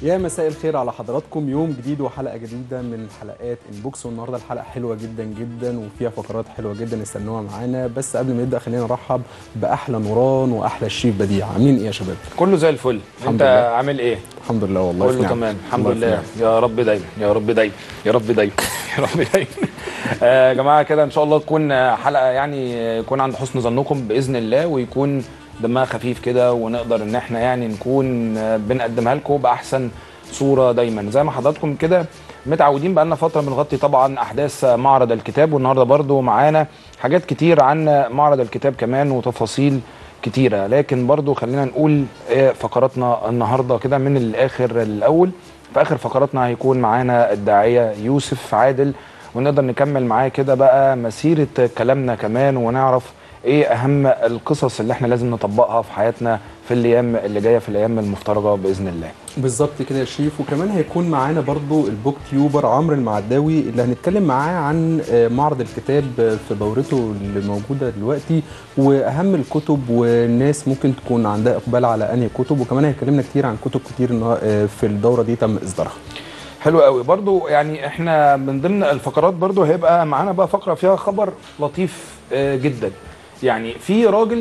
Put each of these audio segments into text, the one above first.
يا مساء الخير على حضراتكم يوم جديد وحلقه جديده من حلقات انبوكس والنهارده الحلقه حلوه جدا جدا وفيها فقرات حلوه جدا استنوها معانا بس قبل ما نبدا خلينا نرحب باحلى نوران واحلى الشيف بديع عاملين ايه يا شباب كله زي الفل الحمد انت لله. عامل ايه الحمد لله والله في كله نعم. تمام الحمد والله في لله نعم. يا رب دايما يا رب دايما يا رب دايما يا رب دايما آه، يا جماعه كده ان شاء الله تكون حلقه يعني يكون عند حسن ظنكم باذن الله ويكون دمها خفيف كده ونقدر ان احنا يعني نكون آه، بنقدمها لكم باحسن صوره دايما زي ما حضراتكم كده متعودين بقالنا فتره بنغطي طبعا احداث معرض الكتاب والنهارده برضو معانا حاجات كتير عن معرض الكتاب كمان وتفاصيل كتيرة لكن برضو خلينا نقول آه، فقراتنا النهاردة كده من الآخر الأول في آخر فقراتنا هيكون معانا الداعية يوسف عادل ونقدر نكمل معاه كده بقى مسيرة كلامنا كمان ونعرف ايه اهم القصص اللي احنا لازم نطبقها في حياتنا في الايام اللي جايه في الايام المفترجه باذن الله بالظبط كده يا شريف وكمان هيكون معانا برضو البوك تيوبر عمرو المعداوي اللي هنتكلم معاه عن آه، معرض الكتاب في دورته اللي موجوده دلوقتي واهم الكتب والناس ممكن تكون عندها اقبال على انهي كتب وكمان هيكلمنا كتير عن كتب كتير إنها، آه، في الدوره دي تم اصدارها حلو قوي برضو يعني احنا من ضمن الفقرات برضو هيبقى معانا بقى فقره فيها خبر لطيف آه، جدا يعني في راجل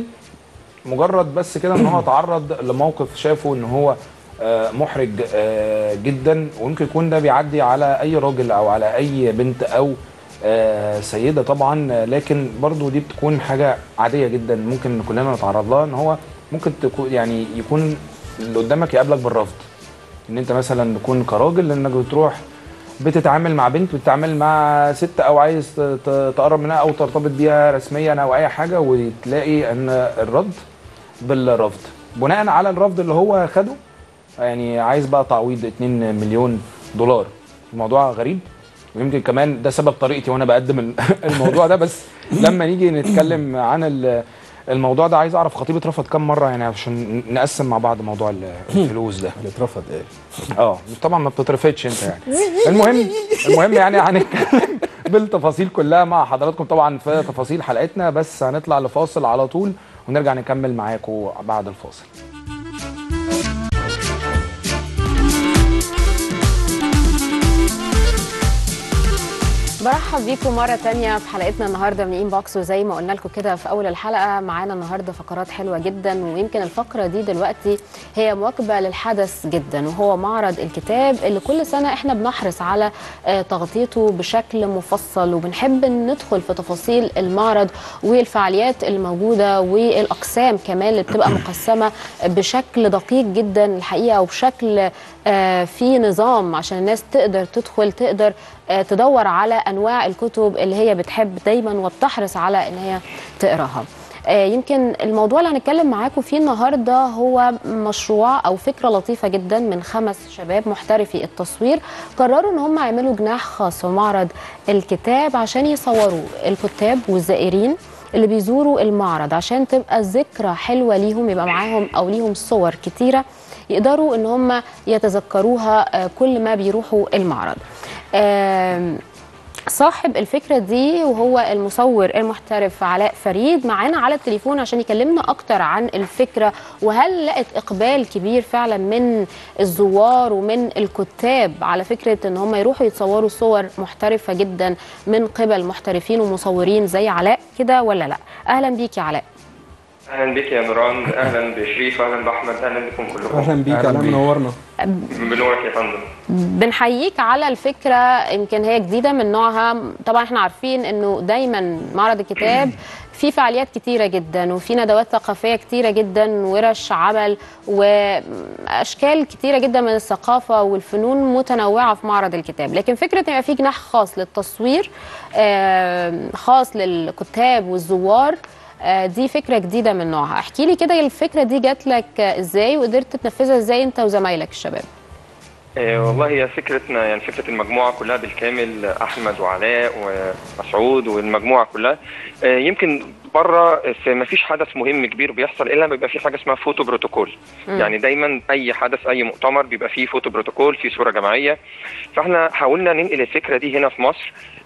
مجرد بس كده ان هو تعرض لموقف شافه ان هو آه، محرج آه، جدا ويمكن يكون ده بيعدي على اي راجل او على اي بنت او آه، سيده طبعا آه، لكن برضو دي بتكون حاجه عاديه جدا ممكن كلنا نتعرض لها ان هو ممكن تكون يعني يكون اللي قدامك يقابلك بالرفض ان انت مثلا تكون كراجل انك بتروح بتتعامل مع بنت بتتعامل مع ست او عايز ت- ت- تقرب منها او ترتبط بيها رسميا او اي حاجه وتلاقي ان الرد بالرفض بناء على الرفض اللي هو خده يعني عايز بقى تعويض 2 مليون دولار الموضوع غريب ويمكن كمان ده سبب طريقتي وانا بقدم ال- الموضوع ده بس لما نيجي نتكلم عن ال- الموضوع ده عايز اعرف خطيب اترفض كام مره يعني عشان نقسم مع بعض موضوع ال- الفلوس ده اللي اترفض ايه اه طبعا ما بتترفدش انت يعني المهم المهم يعني هنتكلم بالتفاصيل كلها مع حضراتكم طبعا في تفاصيل حلقتنا بس هنطلع لفاصل على طول ونرجع نكمل معاكم بعد الفاصل برحب بيكم مرة تانية في حلقتنا النهاردة من إنبوكس وزي ما قلنا لكم كده في أول الحلقة معانا النهاردة فقرات حلوة جدا ويمكن الفقرة دي دلوقتي هي مواكبة للحدث جدا وهو معرض الكتاب اللي كل سنة احنا بنحرص على آه، تغطيته بشكل مفصل وبنحب ندخل في تفاصيل المعرض والفعاليات الموجودة والأقسام كمان اللي بتبقى مقسمة بشكل دقيق جدا الحقيقة وبشكل آه، في نظام عشان الناس تقدر تدخل تقدر آه، تدور على انواع الكتب اللي هي بتحب دايما وبتحرص على ان هي تقراها آه، يمكن الموضوع اللي هنتكلم معاكم فيه النهارده هو مشروع او فكره لطيفه جدا من خمس شباب محترفي التصوير قرروا ان هم يعملوا جناح خاص في معرض الكتاب عشان يصوروا الكتاب والزائرين اللي بيزوروا المعرض عشان تبقى ذكرى حلوه ليهم يبقى معاهم او ليهم صور كتيره يقدروا ان هم يتذكروها آه، كل ما بيروحوا المعرض آم، صاحب الفكرة دي وهو المصور المحترف علاء فريد معانا على التليفون عشان يكلمنا أكتر عن الفكرة وهل لقت إقبال كبير فعلا من الزوار ومن الكتاب على فكرة إن هم يروحوا يتصوروا صور محترفة جدا من قبل محترفين ومصورين زي علاء كده ولا لا أهلا بيك يا علاء اهلا بك يا نوران اهلا بشريف اهلا باحمد اهلا بكم كلكم اهلا بيك أهلاً اهلا بيك. منورنا بنورك يا فندم بنحييك على الفكرة يمكن هي جديدة من نوعها طبعا احنا عارفين انه دايما معرض الكتاب في فعاليات كتيرة جدا وفي ندوات ثقافية كتيرة جدا ورش عمل وأشكال كتيرة جدا من الثقافة والفنون متنوعة في معرض الكتاب لكن فكرة ان يبقى في جناح خاص للتصوير آم، خاص للكتاب والزوار آه، دي فكرة جديدة من نوعها احكي لي كده الفكرة دي جات لك آه، ازاي وقدرت تنفذها ازاي انت وزمايلك الشباب آه والله هي فكرتنا يعني فكره المجموعه كلها بالكامل احمد وعلاء ومسعود والمجموعه كلها آه يمكن بره ما فيش حدث مهم كبير بيحصل الا لما بيبقى في حاجه اسمها فوتو بروتوكول مم. يعني دايما اي حدث اي مؤتمر بيبقى فيه فوتو بروتوكول فيه صوره جماعيه فاحنا حاولنا ننقل الفكره دي هنا في مصر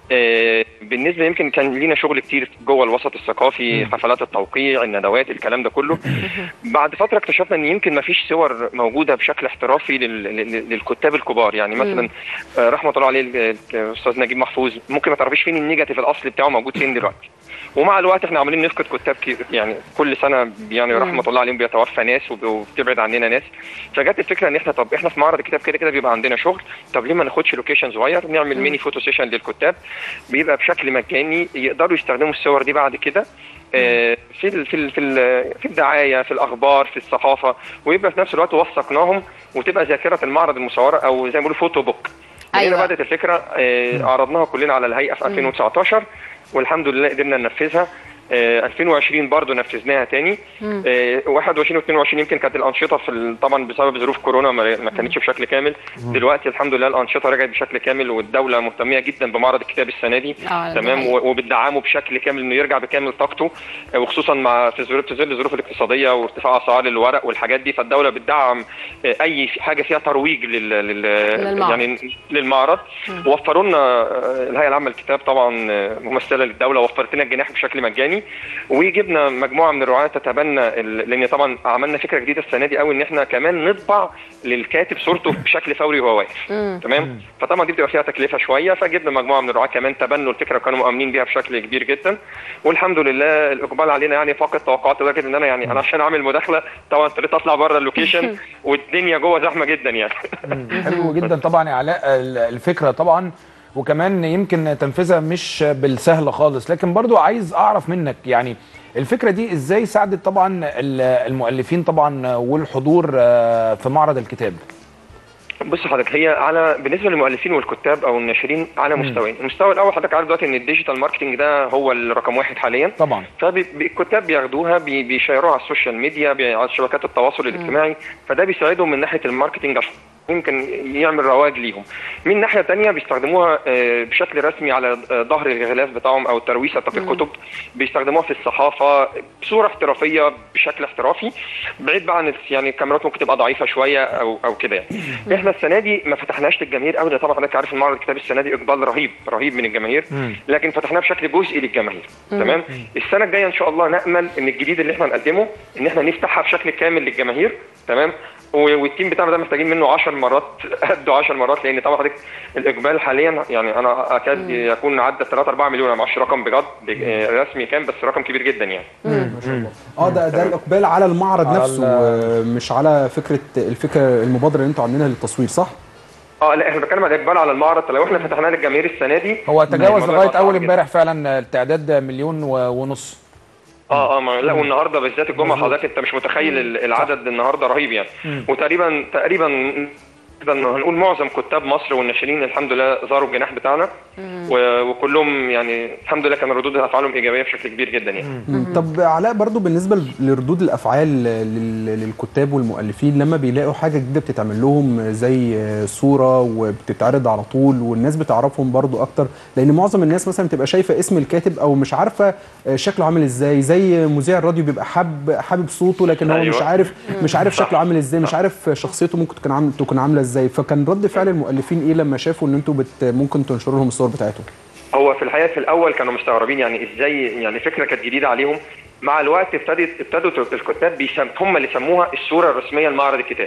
آه، بالنسبه يمكن كان لينا شغل كتير جوه الوسط الثقافي حفلات التوقيع الندوات الكلام ده كله بعد فتره اكتشفنا ان يمكن ما فيش صور موجوده بشكل احترافي لل- لل- للكتاب الكبار يعني مثلا آه، رحمه الله عليه ال- الاستاذ نجيب محفوظ ممكن ما تعرفيش فين النيجاتيف الاصلي بتاعه موجود فين دلوقتي ومع الوقت احنا عمالين نفقد كتاب كي يعني كل سنه يعني رحمه الله عليهم بيتوفى ناس وب- وبتبعد عننا ناس فجت الفكره ان احنا طب احنا في معرض الكتاب كده كده بيبقى عندنا شغل طب ليه ما ناخدش لوكيشن صغير نعمل ميني فوتو سيشن للكتاب بيبقى بشكل مجاني يقدروا يستخدموا الصور دي بعد كده آه، في ال في ال في, ال في الدعايه في الاخبار في الصحافه ويبقى في نفس الوقت وثقناهم وتبقى ذاكره المعرض المصوره او زي ما بيقولوا فوتو بوك أيوة. أيوة. بدات الفكره آه، عرضناها كلنا على الهيئه في 2019 والحمد لله قدرنا ننفذها آه، 2020 برضو نفذناها تاني آه، 21 و22 يمكن كانت الانشطه في ال- طبعا بسبب ظروف كورونا ما ما كانتش بشكل كامل دلوقتي الحمد لله الانشطه رجعت بشكل كامل والدوله مهتميه جدا بمعرض الكتاب السنه دي آه، ده تمام حقيقي. و- وبتدعمه بشكل كامل انه يرجع بكامل طاقته آه، وخصوصا مع في ظروف في ظل الظروف الاقتصاديه وارتفاع اسعار الورق والحاجات دي فالدوله بتدعم آه، اي حاجه فيها ترويج لل, لل... للمعرض. يعني للمعرض وفروا لنا آه، الهيئه العامه للكتاب طبعا آه، ممثله للدوله وفرت لنا الجناح بشكل مجاني وجبنا مجموعه من الرعاه تتبنى ال- لان طبعا عملنا فكره جديده السنه دي قوي ان احنا كمان نطبع للكاتب صورته بشكل فوري وهو واقف تمام فطبعا دي بتبقى فيها تكلفه شويه فجبنا مجموعه من الرعاه كمان تبنوا الفكره وكانوا مؤمنين بيها بشكل كبير جدا والحمد لله الاقبال علينا يعني فاقد توقعات لدرجه ان انا يعني انا عشان اعمل مداخله طبعا اضطريت اطلع بره اللوكيشن والدنيا جوه زحمه جدا يعني حلو جدا طبعا يا علاء ال- الفكره طبعا وكمان يمكن تنفيذها مش بالسهل خالص لكن برضو عايز اعرف منك يعني الفكره دي ازاي ساعدت طبعا ال- المؤلفين طبعا والحضور آه، في معرض الكتاب بص حضرتك هي على بالنسبه للمؤلفين والكتاب او الناشرين على مستويين المستوى الاول حضرتك عارف دلوقتي ان الديجيتال ماركتنج ده هو الرقم واحد حاليا طبعا فالكتاب بياخدوها بي- بيشيروها على السوشيال ميديا بي- على شبكات التواصل الاجتماعي فده بيساعدهم من ناحيه الماركتنج عشان يمكن يعمل رواج ليهم من ناحيه تانية بيستخدموها آه، بشكل رسمي على آه، ظهر الغلاف بتاعهم او الترويسه بتاعت الكتب بيستخدموها في الصحافه بصوره احترافيه بشكل احترافي بعيد بقى عن يعني الكاميرات ممكن تبقى ضعيفه شويه او او كده يعني احنا السنه دي ما فتحناش للجماهير قوي طبعا حضرتك عارف المعرض الكتاب السنه دي اقبال رهيب رهيب من الجماهير لكن فتحناه بشكل جزئي للجماهير تمام السنه الجايه ان شاء الله نامل ان الجديد اللي احنا نقدمه ان احنا نفتحها بشكل كامل للجماهير تمام و- والتيم بتاعنا ده محتاجين منه 10 مرات قده 10 مرات لان طبعا حضرتك الاقبال حاليا يعني انا اكاد يكون عدى 3 4 مليون انا ما اعرفش رقم بجد ب- آه، رسمي كام بس رقم كبير جدا يعني اه ده ده الاقبال على المعرض على نفسه آه، مش على فكره الفكره المبادره اللي انتوا عاملينها للتصوير صح؟ اه لا احنا بنتكلم عن الاقبال على المعرض لو احنا فتحناه للجماهير السنه دي هو تجاوز الموضوع لغايه صعب اول جدا. امبارح فعلا التعداد مليون و- ونص اه اه ما لا والنهارده بالذات الجمعه حضرتك انت مش متخيل ال- العدد النهارده رهيب يعني وتقريبا تقريبا تقريبا هنقول معظم كتاب مصر والناشرين الحمد لله زاروا الجناح بتاعنا و- وكلهم يعني الحمد لله كان ردود افعالهم ايجابيه بشكل كبير جدا يعني طب علاء برضو بالنسبه لردود الافعال لل- للكتاب والمؤلفين لما بيلاقوا حاجه جديده بتتعمل لهم زي صوره وبتتعرض على طول والناس بتعرفهم برضو اكتر لان معظم الناس مثلا بتبقى شايفه اسم الكاتب او مش عارفه شكله عامل ازاي زي مذيع الراديو بيبقى حابب حابب صوته لكن هو أيوة. مش عارف مش عارف شكله عامل ازاي مش عارف شخصيته ممكن تكون عامله تكون عامله ازاي فكان رد فعل المؤلفين ايه لما شافوا ان انتوا بت ممكن تنشروا لهم الصور بتاعتهم هو في الحقيقه في الاول كانوا مستغربين يعني ازاي يعني فكره كانت جديده عليهم مع الوقت ابتدت ابتدوا الكتاب بيسم هم اللي سموها الصوره الرسميه لمعرض الكتاب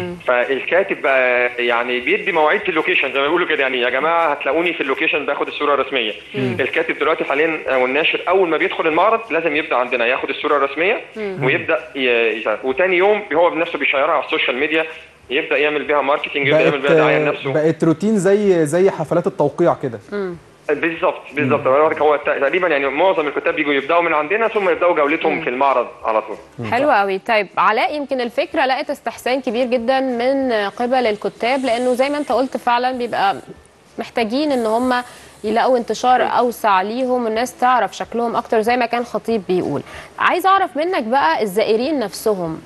فالكاتب بقى يعني بيدي مواعيد في اللوكيشن زي ما بيقولوا كده يعني يا جماعه هتلاقوني في اللوكيشن باخد الصوره الرسميه الكاتب دلوقتي حاليا او الناشر اول ما بيدخل المعرض لازم يبدا عندنا ياخد الصوره الرسميه ويبدا ي... ي- وتاني يوم هو بنفسه بيشيرها على السوشيال ميديا يبدا يعمل بيها ماركتنج يبدا يعمل بقت بيها دعايه لنفسه بقت روتين زي زي حفلات التوقيع كده بالظبط بالظبط هو تقريبا يعني معظم الكتاب بيجوا يبداوا من عندنا ثم يبداوا جولتهم في المعرض على طول حلو قوي طيب علاء يمكن الفكره لقت استحسان كبير جدا من قبل الكتاب لانه زي ما انت قلت فعلا بيبقى محتاجين ان هم يلاقوا انتشار اوسع ليهم والناس تعرف شكلهم اكتر زي ما كان خطيب بيقول عايز اعرف منك بقى الزائرين نفسهم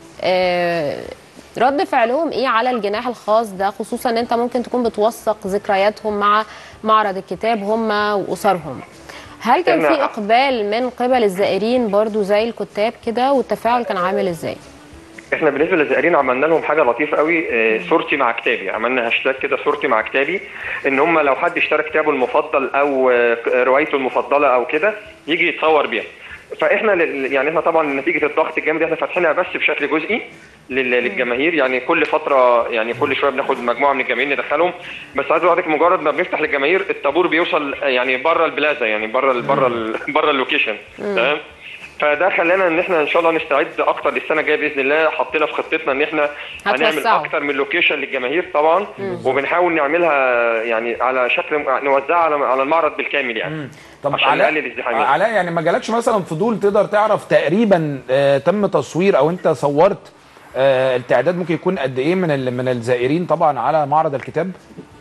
آه، رد فعلهم ايه على الجناح الخاص ده خصوصا ان انت ممكن تكون بتوثق ذكرياتهم مع معرض الكتاب هم واسرهم هل كان إحنا- في اقبال من قبل الزائرين برضو زي الكتاب كده والتفاعل كان عامل ازاي احنا بالنسبه للزائرين عملنا لهم حاجه لطيفه قوي آه، صورتي مع كتابي عملنا هاشتاج كده صورتي مع كتابي ان هم لو حد اشترى كتابه المفضل او آه، روايته المفضله او كده يجي يتصور بيها فاحنا لل- يعني احنا طبعا نتيجه الضغط الجامد احنا فاتحينها بس بشكل جزئي لل- للجماهير يعني كل فتره يعني كل شويه بناخد مجموعه من الجماهير ندخلهم بس عايز اقول لحضرتك مجرد ما بنفتح للجماهير الطابور بيوصل يعني بره البلازا يعني بره ال- بره ال- بره اللوكيشن تمام فده خلانا ان احنا ان شاء الله نستعد اكتر للسنه الجايه باذن الله حطينا في خطتنا ان احنا هنعمل هتوسعوا. اكتر من لوكيشن للجماهير طبعا وبنحاول نعملها يعني على شكل نوزعها على على المعرض بالكامل يعني طب عشان علاء نقلل الازدحام علاء يعني ما جالكش مثلا فضول تقدر تعرف تقريبا آه تم تصوير او انت صورت آه التعداد ممكن يكون قد ايه من ال- من الزائرين طبعا على معرض الكتاب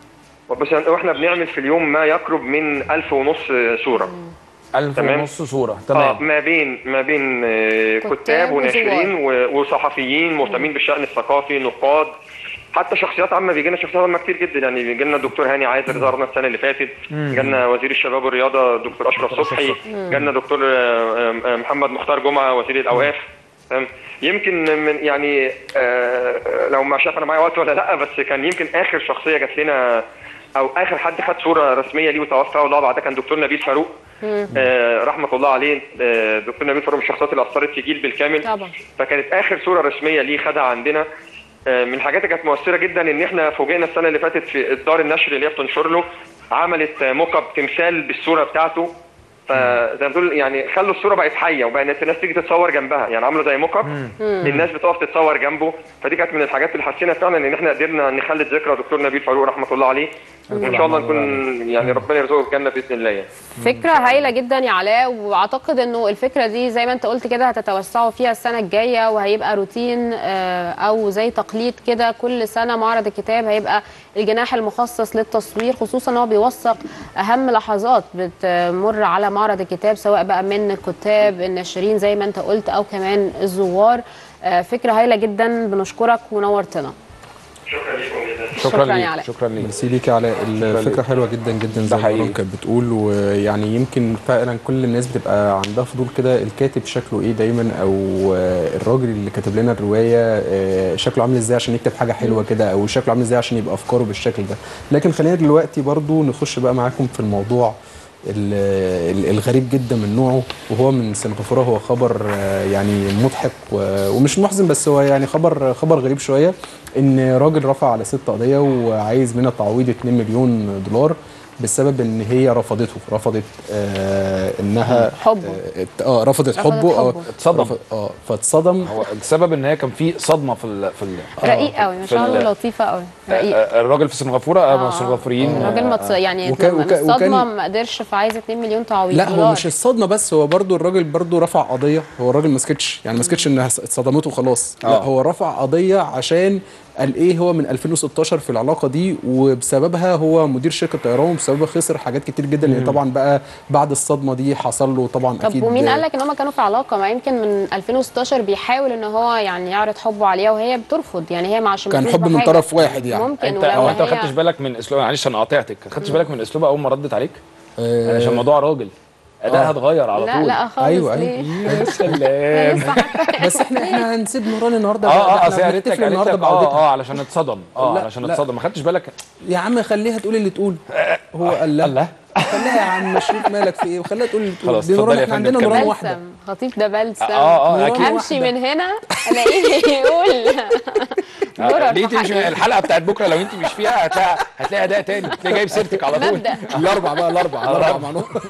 بس احنا بنعمل في اليوم ما يقرب من ألف ونص صوره ألف تمام. ونص صورة اه تمام ما بين ما بين آه، كتاب كتاب وناشرين وزوار. و- وصحفيين مهتمين بالشأن الثقافي نقاد حتى شخصيات عامه بيجي لنا شخصيات عامه كتير جدا يعني بيجي لنا الدكتور هاني عايزر ظهرنا السنه اللي فاتت جالنا وزير الشباب والرياضه دكتور اشرف صبحي جالنا دكتور آه، آه، محمد مختار جمعه وزير الاوقاف تمام يمكن من يعني آه، لو ما شاف انا معايا وقت ولا لا بس كان يمكن اخر شخصيه جات لنا او اخر حد خد صوره رسميه ليه وتوفى والله بعدها كان دكتور نبيل فاروق آه رحمه الله عليه آه دكتور نبيل فاروق من الشخصيات اللي اثرت في جيل بالكامل طبعا. فكانت اخر صوره رسميه ليه خدها عندنا آه من الحاجات اللي كانت مؤثره جدا ان احنا فوجئنا السنه اللي فاتت في دار النشر اللي هي بتنشر له عملت آه، موك اب تمثال بالصوره بتاعته فزي ما تقول يعني خلوا الصوره بقت حيه وبقت الناس تيجي تتصور جنبها يعني عملوا زي موك اب الناس بتقف تتصور جنبه فدي كانت من الحاجات اللي حسينا فعلا ان احنا قدرنا نخلد ذكرى دكتور نبيل فاروق رحمه الله عليه وان شاء الله نكون يعني ربنا يرزقه الجنه باذن الله يعني. فكرة هايلة جدا يا علاء واعتقد انه الفكرة دي زي ما انت قلت كده هتتوسعوا فيها السنة الجاية وهيبقى روتين آه، او زي تقليد كده كل سنة معرض الكتاب هيبقى الجناح المخصص للتصوير خصوصا ان هو بيوثق اهم لحظات بتمر على معرض الكتاب سواء بقى من الكتاب الناشرين زي ما انت قلت او كمان الزوار آه، فكرة هايلة جدا بنشكرك ونورتنا شكرا لكم جدا شكرا شكراً يا ليك علاء. شكرا ليك ميرسي ليك يا علاء الفكره حلوه جدا جدا زي ده ما حقيقي. مرام كانت بتقول ويعني يمكن فعلا كل الناس بتبقى عندها فضول كده الكاتب شكله ايه دايما او آه، الراجل اللي كاتب لنا الروايه آه، شكله عامل ازاي عشان يكتب حاجه حلوه كده او شكله عامل ازاي عشان يبقى افكاره بالشكل ده لكن خلينا دلوقتي برضو نخش بقى معاكم في الموضوع ال- ال- الغريب جدا من نوعه وهو من سنغافوره هو خبر آه، يعني مضحك و- ومش محزن بس هو يعني خبر خبر غريب شويه ان راجل رفع على ست قضيه وعايز منها تعويض 2 مليون دولار بسبب ان هي رفضته رفضت آه انها حبه. اه, آه رفضت رفضت حبه اه حبه. اتصدم. رفض- اه فاتصدم هو السبب ان هي كان في صدمه في ال في ال رقيق قوي ما في شاء الله ال- لطيفة قوي رقيق آه، الراجل في سنغافوره آه. آه. السنغافوريين الراجل ما تص- يعني وكان- من وكان- الصدمه وكان- ما قدرش فعايز 2 مليون تعويض لا هو دولار. مش الصدمه بس هو برضو الراجل برضو رفع قضيه هو الراجل ما سكتش يعني ما سكتش انها اتصدمته وخلاص لا آه. هو رفع قضيه عشان قال ايه هو من 2016 في العلاقه دي وبسببها هو مدير شركه طيران وبسببها خسر حاجات كتير جدا لان طبعا بقى بعد الصدمه دي حصل له طبعا طب اكيد ومين قال لك ان هم كانوا في علاقه ما يمكن من 2016 بيحاول ان هو يعني يعرض حبه عليها وهي بترفض يعني هي ما عشان كان بتفوز حب من بحاجة. طرف واحد يعني ممكن انت ولو هو انت ما هي- خدتش بالك من اسلوبها معلش انا قاطعتك ما خدتش بالك من اسلوبها اول ما ردت عليك آه، عشان الموضوع راجل ادائها اتغير على لا طول لا خالص أيوة، ليه؟ أيوة. يا سلام لسه حتى بس احنا احنا هنسيب نوران النهارده اه اه احنا اصل هي قالت لك بنحتفل قالت النهارده لك بعودتها اه اه علشان اتصدم اه لا، علشان لا. اتصدم ما خدتش بالك يا عم خليها تقول اللي تقول هو قال لا الله خليها يا عم شريف مالك في ايه وخليها تقول اللي تقول خلاص، دي اتفضلي نوران يا احنا فندم، عندنا كمل. نوران واحده بلسم خطيف ده بلسم اه اه نوران اكيد همشي من هنا الاقيه يقول آه، درر دي في تمشي حقي. الحلقه بتاعت بكره لو انت مش فيها هتلاقي هتلاقي اداء تاني تلاقي جايب سيرتك على طول مبدأ. الاربع بقى الاربع الاربع مع نور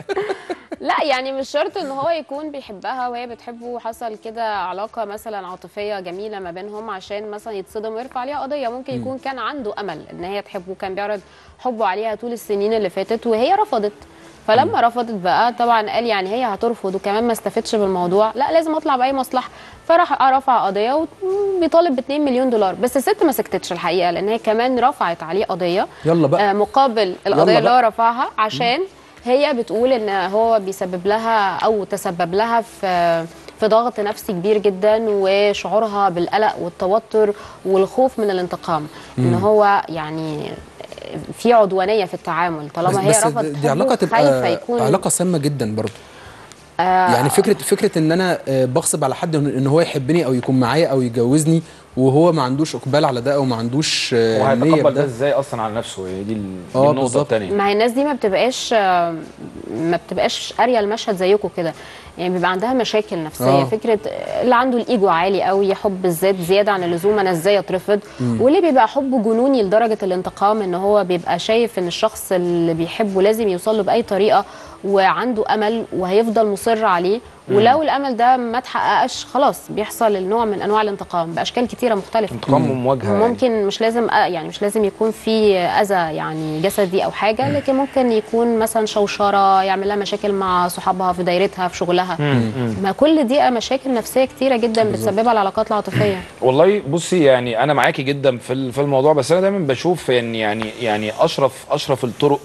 لا يعني مش شرط ان هو يكون بيحبها وهي بتحبه وحصل كده علاقه مثلا عاطفيه جميله ما بينهم عشان مثلا يتصدم ويرفع عليها قضيه ممكن يكون كان عنده امل ان هي تحبه كان بيعرض حبه عليها طول السنين اللي فاتت وهي رفضت فلما رفضت بقى طبعا قال يعني هي هترفض وكمان ما استفدش بالموضوع لا لازم اطلع باي مصلحه فراح رفع قضيه وبيطالب ب 2 مليون دولار بس الست ما سكتتش الحقيقه لان هي كمان رفعت عليه قضيه يلا بقى آه، مقابل القضيه يلا اللي هو بقى. رفعها عشان هي بتقول ان هو بيسبب لها او تسبب لها في في ضغط نفسي كبير جدا وشعورها بالقلق والتوتر والخوف من الانتقام ان هو يعني في عدوانيه في التعامل طالما هي بس رفضت دي حبه، علاقه خايفه تبقى يكون علاقه سامه جدا برضو آه يعني فكره فكره ان انا آه، بغصب على حد ان إن هو يحبني او يكون معايا او يجوزني وهو ما عندوش اقبال على ده او ما عندوش آه، نيه وهيتقبل ده بده ازاي اصلا على نفسه هي دي, ال- دي آه، النقطه بالظبط. الثانيه ما هي الناس دي ما بتبقاش آه، ما بتبقاش قاريه المشهد زيكم كده يعني بيبقى عندها مشاكل نفسيه آه. فكره اللي عنده الايجو عالي قوي حب الذات زياده عن اللزوم انا ازاي اترفض واللي بيبقى حبه جنوني لدرجه الانتقام ان هو بيبقى شايف ان الشخص اللي بيحبه لازم يوصل له باي طريقه وعنده امل وهيفضل مصر عليه ولو الامل ده ما اتحققش خلاص بيحصل النوع من انواع الانتقام باشكال كتيره مختلفه انتقام ومواجهه يعني. ممكن مش لازم آه، يعني مش لازم يكون في اذى يعني جسدي او حاجه لكن ممكن يكون مثلا شوشره يعمل لها مشاكل مع صحابها في دايرتها في شغلها ما كل دي مشاكل نفسيه كتيره جدا بتسببها العلاقات العاطفيه والله بصي يعني انا معاكي جدا في ال- في الموضوع بس انا دايما بشوف ان يعني يعني اشرف اشرف الطرق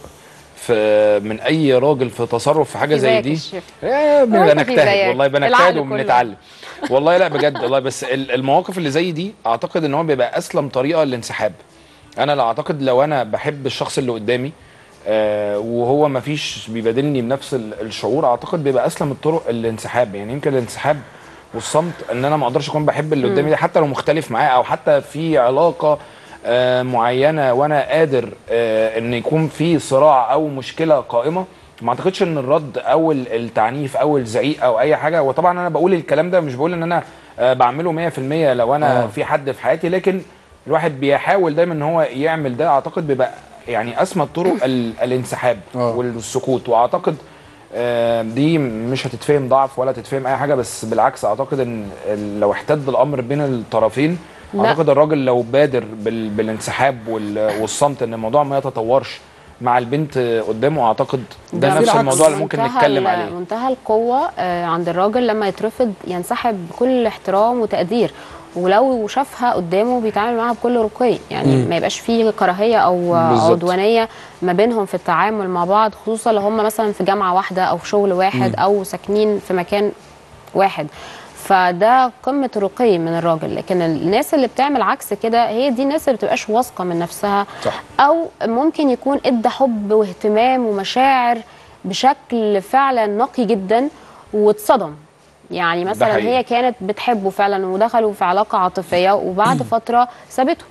في من اي راجل في تصرف في حاجه في زي زيك دي الشيف. إيه، هو أنت في بنجتهد زيك. والله بنجتهد العقل وبنتعلم والله لا بجد والله بس ال- المواقف اللي زي دي اعتقد ان هو بيبقى اسلم طريقه للانسحاب انا لا اعتقد لو انا بحب الشخص اللي قدامي آه وهو ما فيش بيبادلني بنفس ال- الشعور اعتقد بيبقى اسلم الطرق الانسحاب يعني يمكن الانسحاب والصمت ان انا ما اقدرش اكون بحب اللي قدامي ده حتى لو مختلف معاه او حتى في علاقه آه معينه وانا قادر آه ان يكون في صراع او مشكله قائمه ما اعتقدش ان الرد او ال- التعنيف او الزعيق او اي حاجه وطبعا انا بقول الكلام ده مش بقول ان انا آه بعمله 100% لو انا آه. في حد في حياتي لكن الواحد بيحاول دايما ان هو يعمل ده اعتقد بيبقى يعني اسمى الطرق ال- الانسحاب آه. والسكوت واعتقد آه، دي مش هتتفهم ضعف ولا تتفهم اي حاجه بس بالعكس اعتقد ان ال- لو احتد الامر بين الطرفين لا. اعتقد الراجل لو بادر بال- بالانسحاب وال- والصمت ان الموضوع ما يتطورش مع البنت قدامه اعتقد ده, في نفس العكس. الموضوع اللي ممكن منتهى نتكلم ال- عليه منتهى القوه آه، عند الراجل لما يترفض ينسحب بكل احترام وتقدير ولو شافها قدامه بيتعامل معاها بكل رقي يعني ما يبقاش فيه كراهيه او بالظبط. عدوانيه ما بينهم في التعامل مع بعض خصوصا لو هم مثلا في جامعه واحده او في شغل واحد او ساكنين في مكان واحد فده قمه الرقي من الراجل لكن الناس اللي بتعمل عكس كده هي دي الناس اللي بتبقاش واثقه من نفسها صح. او ممكن يكون ادى حب واهتمام ومشاعر بشكل فعلا نقي جدا واتصدم يعني مثلا حقيقي. هي كانت بتحبه فعلا ودخلوا في علاقه عاطفيه وبعد فتره سابته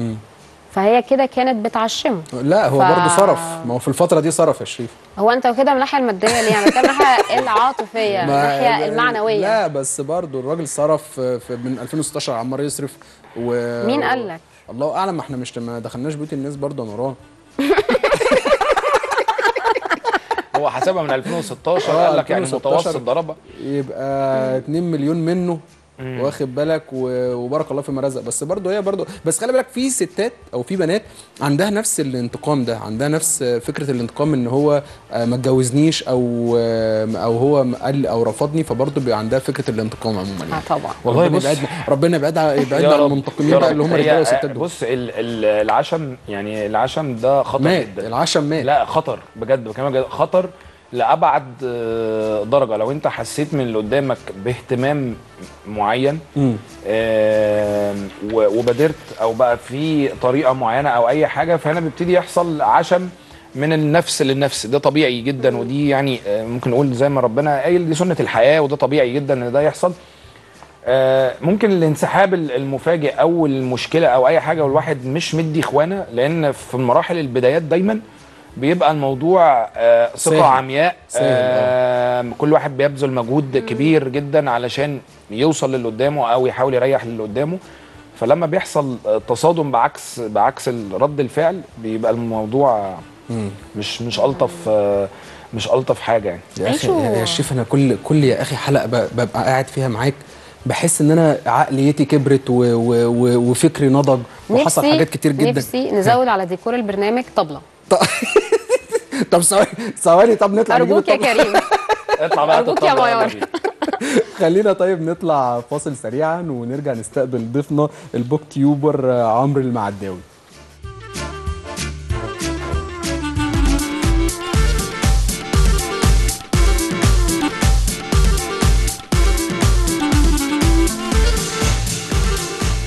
فهي كده كانت بتعشمه لا هو ف- برضه صرف ما هو في الفتره دي صرف يا شريف هو انت كده من الناحيه الماديه ليه يعني بتكلم من الناحيه العاطفيه من الناحيه المعنويه لا بس برضه الراجل صرف في في- من 2016 عمال يصرف و مين قال لك؟ الله اعلم ما احنا مش ما دخلناش بيوت الناس برضه يا نوران هو حسبها من 2016 آه، قال لك يعني 2016 متوسط ضربه يبقى 2 مليون منه واخد بالك و- وبارك الله فيما رزق بس برضه هي برضه بس خلي بالك في ستات او في بنات عندها نفس الانتقام ده عندها نفس فكره الانتقام ان هو آه، ما اتجوزنيش او آه، او هو قال او رفضني فبرضه بيبقى عندها فكره الانتقام عموما اه يعني طبعا والله ربنا بص- يبعدنا ربنا يبعدها يبعدنا يا عن رب، المنتقمين يا بقى رب. اللي هم هي- الرجاله والستات دول بص ال- ال- العشم يعني العشم ده خطر مات جدا العشم مات لا خطر بجد بكلمك بجد خطر لابعد آه، درجه لو انت حسيت من اللي قدامك باهتمام معين مم. آم، و- وبادرت او بقى في طريقه معينه او اي حاجه فهنا بيبتدي يحصل عشم من النفس للنفس ده طبيعي جدا ودي يعني آه، ممكن نقول زي ما ربنا قايل دي سنه الحياه وده طبيعي جدا ان ده يحصل آه، ممكن الانسحاب ال- المفاجئ او المشكله او اي حاجه والواحد مش مدي اخوانه لان في مراحل البدايات دايما بيبقى الموضوع آه، ثقه سهل. عمياء سهل، آه كل واحد بيبذل مجهود كبير جدا علشان يوصل للي قدامه او يحاول يريح للي قدامه فلما بيحصل آه، تصادم بعكس بعكس رد الفعل بيبقى الموضوع مم. مش مش الطف آه، مش الطف حاجه يعني يا اخي عيشوا- يا يا شريف انا كل كل يا اخي حلقه ب- ببقى قاعد فيها معاك بحس ان انا عقليتي كبرت و و و وفكري نضج وحصل نفسي- حاجات كتير جدا نفسي نزود على ديكور البرنامج طبله طب ثواني ثواني طب نطلع نجيب ارجوك يا الطبلة. كريم اطلع بقى أرجوك يا تطلع يلا ميار. بينا. خلينا طيب نطلع فاصل سريعا ونرجع نستقبل ضيفنا البوك تيوبر آه، عمرو المعداوي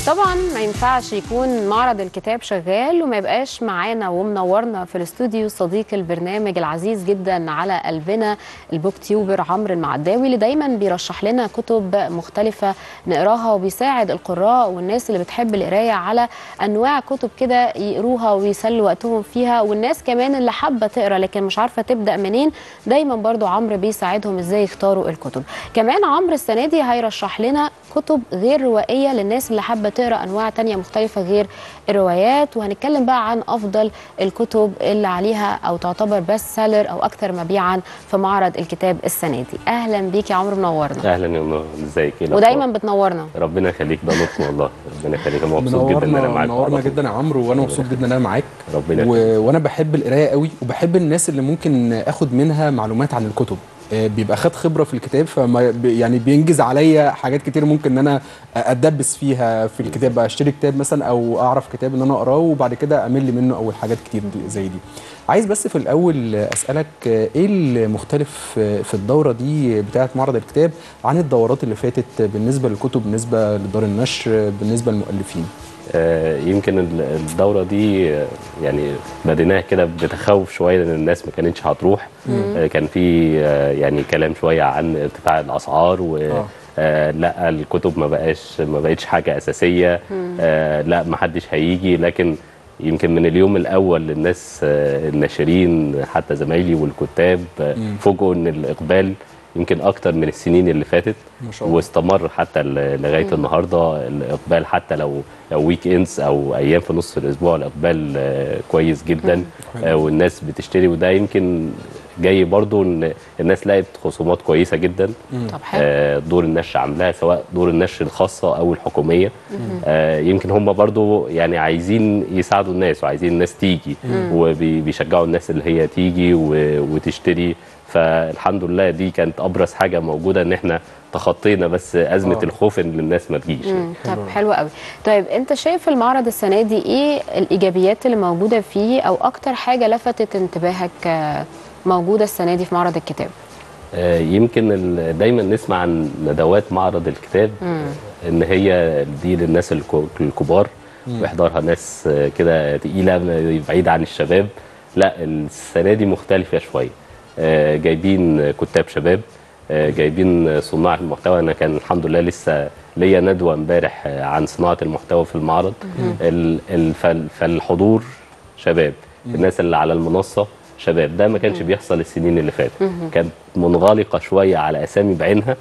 طبعا ما ينفعش يكون معرض الكتاب شغال وما يبقاش معانا ومنورنا في الاستوديو صديق البرنامج العزيز جدا على قلبنا البوك تيوبر عمرو المعداوي اللي دايما بيرشح لنا كتب مختلفة نقراها وبيساعد القراء والناس اللي بتحب القراية على أنواع كتب كده يقروها ويسلوا وقتهم فيها والناس كمان اللي حابة تقرا لكن مش عارفة تبدأ منين دايما برضو عمرو بيساعدهم ازاي يختاروا الكتب كمان عمرو السنة دي هيرشح لنا كتب غير روائية للناس اللي حابة تقرا أنواع تانية مختلفة غير الروايات وهنتكلم بقى عن أفضل الكتب اللي عليها أو تعتبر بيست سيلر أو أكثر مبيعا في معرض الكتاب السنة دي أهلا بيك يا عمرو منورنا اهلا يا نور ازيك ايه الأخبار؟ ودايما بتنورنا ربنا يخليك ده لطف والله ربنا يخليك انا مبسوط جدا ان انا منورنا معاك منورنا على طول. جدا يا عمرو وانا مبسوط جدا ان انا معاك ربنا و... يخليك وانا بحب القرايه قوي وبحب الناس اللي ممكن اخد منها معلومات عن الكتب آه، بيبقى خد خبره في الكتاب فما ب- يعني بينجز عليا حاجات كتير ممكن ان انا اتدبس فيها في الكتاب بقى اشتري كتاب مثلا او اعرف كتاب ان انا اقراه وبعد كده امل منه او حاجات كتير دي- زي دي عايز بس في الاول اسالك آه، ايه المختلف آه، في الدوره دي بتاعه معرض الكتاب عن الدورات اللي فاتت بالنسبه للكتب بالنسبه لدار النشر بالنسبه للمؤلفين آه يمكن ال- الدوره دي آه، يعني بديناها كده بتخوف شويه لان الناس ما كانتش هتروح آه كان في آه يعني كلام شويه عن ارتفاع الاسعار و آه. آه لا الكتب ما بقاش ما بقتش حاجه اساسيه آه لا ما حدش هيجي لكن يمكن من اليوم الاول الناس آه الناشرين حتى زمايلي والكتاب آه فوجئوا ان الاقبال يمكن اكتر من السنين اللي فاتت ما شاء الله. واستمر حتى ل- لغايه النهارده الاقبال حتى لو لو ويك اندز او ايام في نص الاسبوع الاقبال آه، كويس جدا آه، والناس بتشتري وده يمكن جاي برضو ان الناس لقت خصومات كويسه جدا طب حلو آه، دور النشر عاملاها سواء دور النشر الخاصه او الحكوميه آه، يمكن هم برضو يعني عايزين يساعدوا الناس وعايزين الناس تيجي وبيشجعوا الناس اللي هي تيجي و- وتشتري فالحمد لله دي كانت ابرز حاجه موجوده ان احنا تخطينا بس ازمه آه. الخوف ان الناس ما تجيش مم. طب حلو قوي طيب انت شايف المعرض السنه دي ايه الايجابيات اللي موجوده فيه او اكتر حاجه لفتت انتباهك آه، موجوده السنه دي في معرض الكتاب آه، يمكن ال- دايما نسمع عن ندوات معرض الكتاب ان هي دي للناس الكو- الكبار ويحضرها ناس آه، كده تقيله م- بعيده عن الشباب لا السنه دي مختلفه شويه آه، جايبين كتاب شباب آه، جايبين صناع المحتوى انا كان الحمد لله لسه ليا ندوه امبارح آه، عن صناعه المحتوى في المعرض ال- ال- فال- فالحضور شباب الناس اللي على المنصه شباب ده ما كانش بيحصل السنين اللي فاتت كانت منغلقه شويه على اسامي بعينها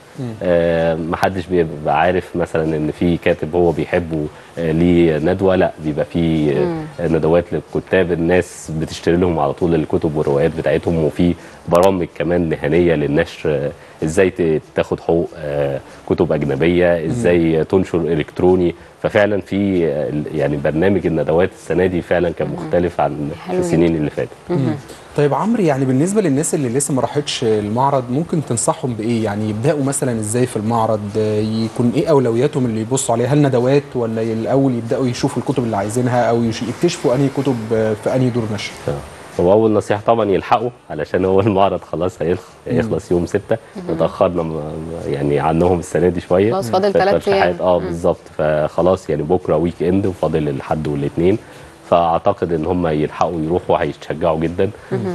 آه ما حدش بيبقى عارف مثلا ان في كاتب هو بيحبه آه ليه ندوه لا بيبقى في آه ندوات للكتاب الناس بتشتري لهم على طول الكتب والروايات بتاعتهم وفي برامج كمان مهنيه للنشر آه ازاي ت- تاخد حقوق آه كتب اجنبيه ازاي تنشر الكتروني ففعلا في آه، يعني برنامج الندوات السنه دي فعلا كان مختلف عن حلو السنين اللي فاتت طيب عمرو يعني بالنسبه للناس اللي لسه ما راحتش المعرض ممكن تنصحهم بايه يعني يبداوا مثلا ازاي في المعرض آه، يكون ايه اولوياتهم اللي يبصوا عليها هل ندوات ولا الاول يبداوا يشوفوا الكتب اللي عايزينها او يش- يكتشفوا انهي كتب آه، في انهي دور نشر هو اول نصيحه طبعا يلحقوا علشان هو المعرض خلاص هيخ- هيخلص يوم 6 اتاخرنا م- يعني عنهم السنه دي شويه خلاص فاضل في تلات الترشيحات. أيام. اه بالظبط فخلاص يعني بكره ويك اند وفاضل الحد والاثنين فاعتقد ان هم يلحقوا يروحوا هيتشجعوا جدا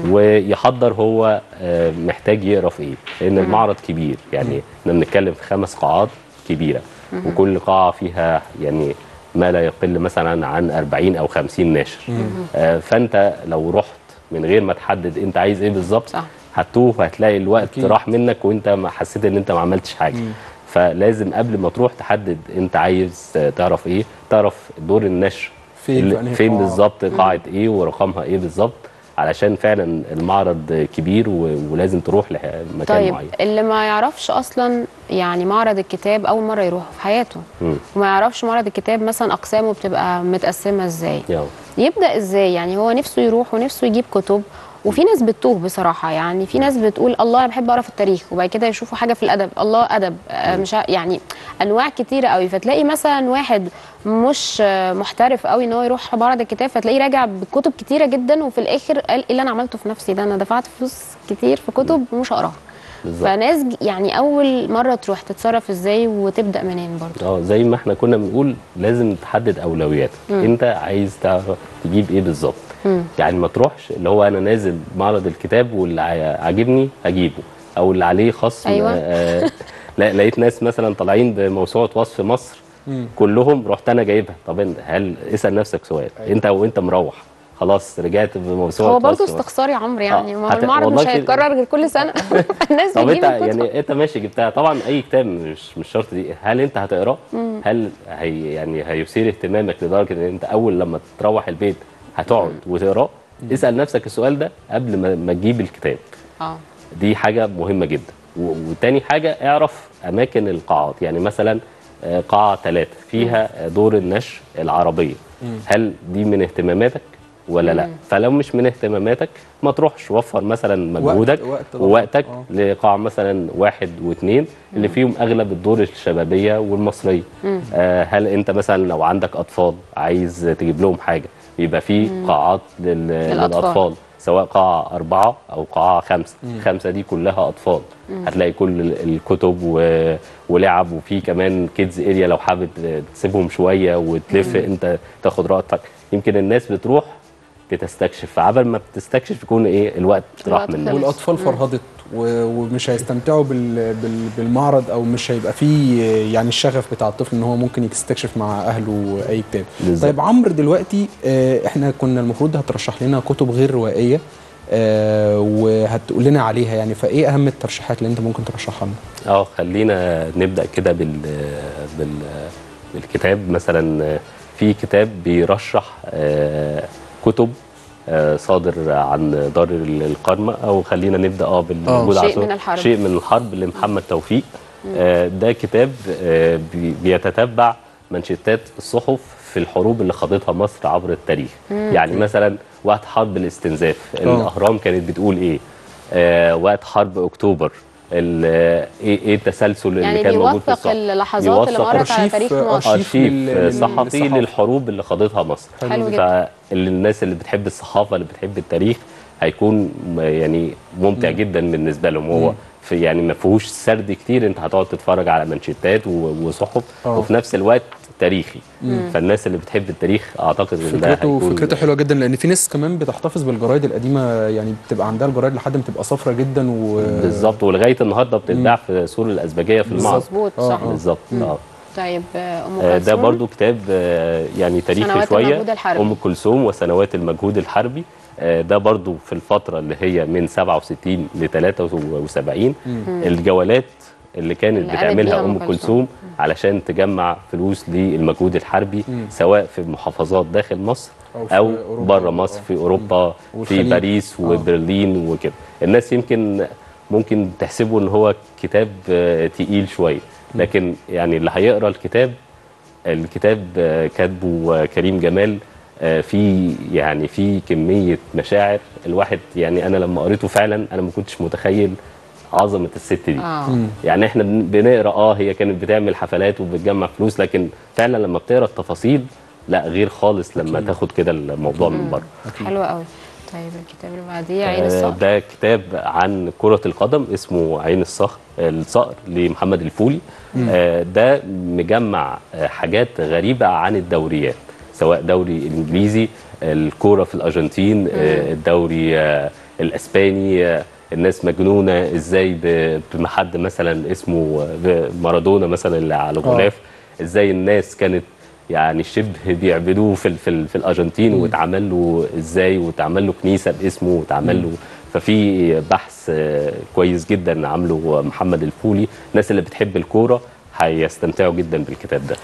ويحضر هو آه، محتاج يقرا في ايه لان المعرض كبير يعني احنا بنتكلم في خمس قاعات كبيره وكل قاعه فيها يعني ما لا يقل مثلا عن 40 او 50 ناشر آه، فانت لو رحت من غير ما تحدد انت عايز ايه بالظبط صح. هتوه وهتلاقي الوقت أكيد. راح منك وانت ما حسيت ان انت ما عملتش حاجه فلازم قبل ما تروح تحدد انت عايز تعرف ايه تعرف دور النشر فين اللي- في أنهي فين قاعة. بالظبط قاعه ايه ورقمها ايه بالظبط علشان فعلا المعرض كبير و- ولازم تروح لمكان طيب معين اللي ما يعرفش اصلا يعني معرض الكتاب اول مره يروح في حياته مم. وما يعرفش معرض الكتاب مثلا اقسامه بتبقى متقسمه ازاي يلا. يبدا ازاي يعني هو نفسه يروح ونفسه يجيب كتب وفي ناس بتوه بصراحه يعني في ناس بتقول الله انا بحب اقرا في التاريخ وبعد كده يشوفوا حاجه في الادب الله ادب آه، مش ع- يعني انواع كتيره قوي فتلاقي مثلا واحد مش آه، محترف قوي ان هو يروح معرض الكتاب فتلاقيه راجع بكتب كتيره جدا وفي الاخر قال ايه اللي انا عملته في نفسي ده انا دفعت فلوس كتير في كتب ومش هقراها بالظبط. فناس ج- يعني اول مره تروح تتصرف ازاي وتبدا منين برضه اه زي ما احنا كنا بنقول لازم تحدد اولوياتك انت عايز تعرف تجيب ايه بالظبط يعني ما تروحش اللي هو انا نازل معرض الكتاب واللي ع- عاجبني اجيبه او اللي عليه خصم أيوة. آه لا لقيت ناس مثلا طالعين بموسوعه وصف مصر كلهم رحت انا جايبها طب انت هل اسال نفسك سؤال انت وانت مروح خلاص رجعت بموسوعه هو برضه وصف مصر. استخسار يا عمرو يعني آه، ما هو هت- المعرض والله مش في- هيتكرر غير كل سنه الناس طب بتجيب انت الكتب يعني انت ماشي جبتها طبعا اي كتاب مش مش شرط دي هل انت هتقراه هل هي يعني هيثير اهتمامك لدرجه ان انت اول لما تروح البيت هتقعد وتقراه اسال نفسك السؤال ده قبل ما, ما تجيب الكتاب اه دي حاجه مهمه جدا و- وتاني حاجه اعرف اماكن القاعات يعني مثلا آه، قاعه ثلاثه فيها دور النشر العربيه هل دي من اهتماماتك ولا لا فلو مش من اهتماماتك ما تروحش وفر مثلا مجهودك وقت طبعاً. ووقتك آه. لقاعه مثلا واحد واثنين اللي فيهم اغلب الدور الشبابيه والمصريه آه هل انت مثلا لو عندك اطفال عايز تجيب لهم حاجه يبقى في قاعات لل... للأطفال. للاطفال سواء قاعة أربعة أو قاعة خمسة خمسة دي كلها أطفال هتلاقي كل ال- الكتب و... ولعب وفي كمان كيدز اريا لو حابب تسيبهم شوية وتلف أنت تاخد راحتك يمكن الناس بتروح بتستكشف عبل ما بتستكشف يكون ايه الوقت راح الوقت منك خلص. والاطفال فرهضت و- ومش هيستمتعوا بال- بال- بالمعرض او مش هيبقى فيه يعني الشغف بتاع الطفل ان هو ممكن يستكشف مع اهله اي كتاب بالظبط. طيب عمرو دلوقتي آه، احنا كنا المفروض هترشح لنا كتب غير روائيه آه، وهتقول لنا عليها يعني فايه اهم الترشيحات اللي انت ممكن ترشحها لنا اه خلينا نبدا كده بال... بال... بالكتاب مثلا في كتاب بيرشح آه، كتب آه، صادر عن دار القرمة او خلينا نبدا اه بالموجود شيء على الصورة. من الحرب. شيء من الحرب لمحمد توفيق آه، ده كتاب آه، بي- بيتتبع منشطات الصحف في الحروب اللي خاضتها مصر عبر التاريخ يعني مثلا وقت حرب الاستنزاف الاهرام كانت بتقول ايه آه، وقت حرب اكتوبر ال- آه، ايه ايه التسلسل اللي يعني كان موجود في بيوثق الصحف اللحظات اللي بيوثق مرت على أرشيف- تاريخ مصر أرشيف ارشيف لل- لل- صحفي للصحافة. للحروب اللي خاضتها مصر حلو جدا. فالناس اللي بتحب الصحافه اللي بتحب التاريخ هيكون م- يعني ممتع جدا بالنسبه لهم هو في يعني ما فيهوش سرد كتير انت هتقعد تتفرج على منشطات و- وصحف آه. وفي نفس الوقت تاريخي فالناس اللي بتحب التاريخ اعتقد ان ده فكرته هيكون فكرته حلوه جدا لان في ناس كمان بتحتفظ بالجرايد القديمه يعني بتبقى عندها الجرايد لحد ما تبقى صفرة جدا و بالظبط ولغايه النهارده بتتباع في سور الازبجيه في المعرض مظبوط آه، صح آه. بالظبط اه طيب آه، ام آه، ده كلثوم برضو كتاب آه، يعني تاريخي سنوات شويه المجهود الحربي. ام كلثوم وسنوات المجهود الحربي آه، ده برضو في الفتره اللي هي من 67 ل 73 الجولات اللي كانت اللي قامت بتعملها بيها أم ام كلثوم. كلثوم علشان تجمع فلوس للمجهود الحربي سواء في محافظات داخل مصر أو في او أوروبا. بره مصر في اوروبا في والخليج. باريس آه. وبرلين وكده الناس يمكن ممكن تحسبه ان هو كتاب آه، تقيل شويه لكن يعني اللي هيقرا الكتاب الكتاب آه، كاتبه آه، كريم جمال آه، في يعني في كميه مشاعر الواحد يعني انا لما قريته فعلا انا ما كنتش متخيل عظمه الست دي اه يعني احنا بن- بنقرا اه هي كانت بتعمل حفلات وبتجمع فلوس لكن فعلا لما بتقرا التفاصيل لا غير خالص لما تاخد كده الموضوع من بره حلو قوي طيب الكتاب اللي بعديه عين آه، الصقر ده كتاب عن كرة القدم اسمه عين الصقر الصقر لمحمد الفولي آه، ده مجمع آه، حاجات غريبة عن الدوريات سواء دوري الإنجليزي الكورة في الأرجنتين آه، الدوري آه، الأسباني آه، الناس مجنونة ازاي ب- بحد مثلا اسمه آه، مارادونا مثلا اللي على غلاف ازاي الناس كانت يعني شبه بيعبدوه في ال- في, ال- في الارجنتين واتعمل له ازاي واتعمل له كنيسه باسمه واتعمل له ففي بحث آه، كويس جدا عامله محمد الفولي الناس اللي بتحب الكوره هيستمتعوا جدا بالكتاب ده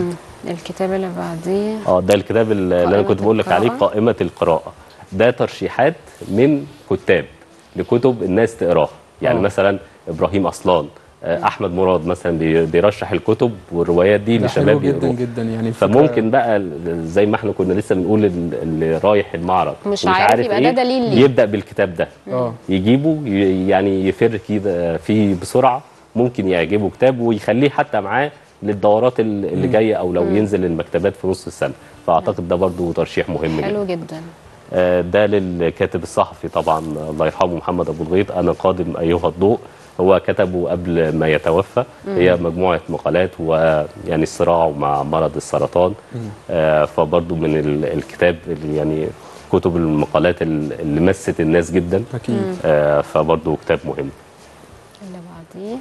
الكتاب اللي بعديه اه ده الكتاب اللي انا قائمة كنت بقول لك عليه القراءة. قائمه القراءه ده ترشيحات من كتاب لكتب الناس تقراها يعني آه. مثلا ابراهيم اصلان آه، احمد مراد مثلا بي- بيرشح الكتب والروايات دي ده حلو لشباب جدا يقروها. جدا يعني الفكرة- فممكن بقى ال- زي ما احنا كنا لسه بنقول ال- اللي رايح المعرض مش ومش عارف يبقى ده دليل ليه. يبدا بالكتاب ده اه يجيبه ي- يعني يفر كده فيه بسرعه ممكن يعجبه كتاب ويخليه حتى معاه للدورات ال- اللي جايه او لو ينزل المكتبات في نص السنه فاعتقد ده برضو ترشيح مهم جدا حلو جدا آه، ده للكاتب الصحفي طبعا الله يرحمه محمد ابو الغيط انا قادم ايها الضوء هو كتبه قبل ما يتوفى هي مجموعه مقالات ويعني الصراع مع مرض السرطان آه فبرضه من ال- الكتاب اللي يعني كتب المقالات ال- اللي مست الناس جدا اكيد آه فبرضه كتاب مهم اللي بعديه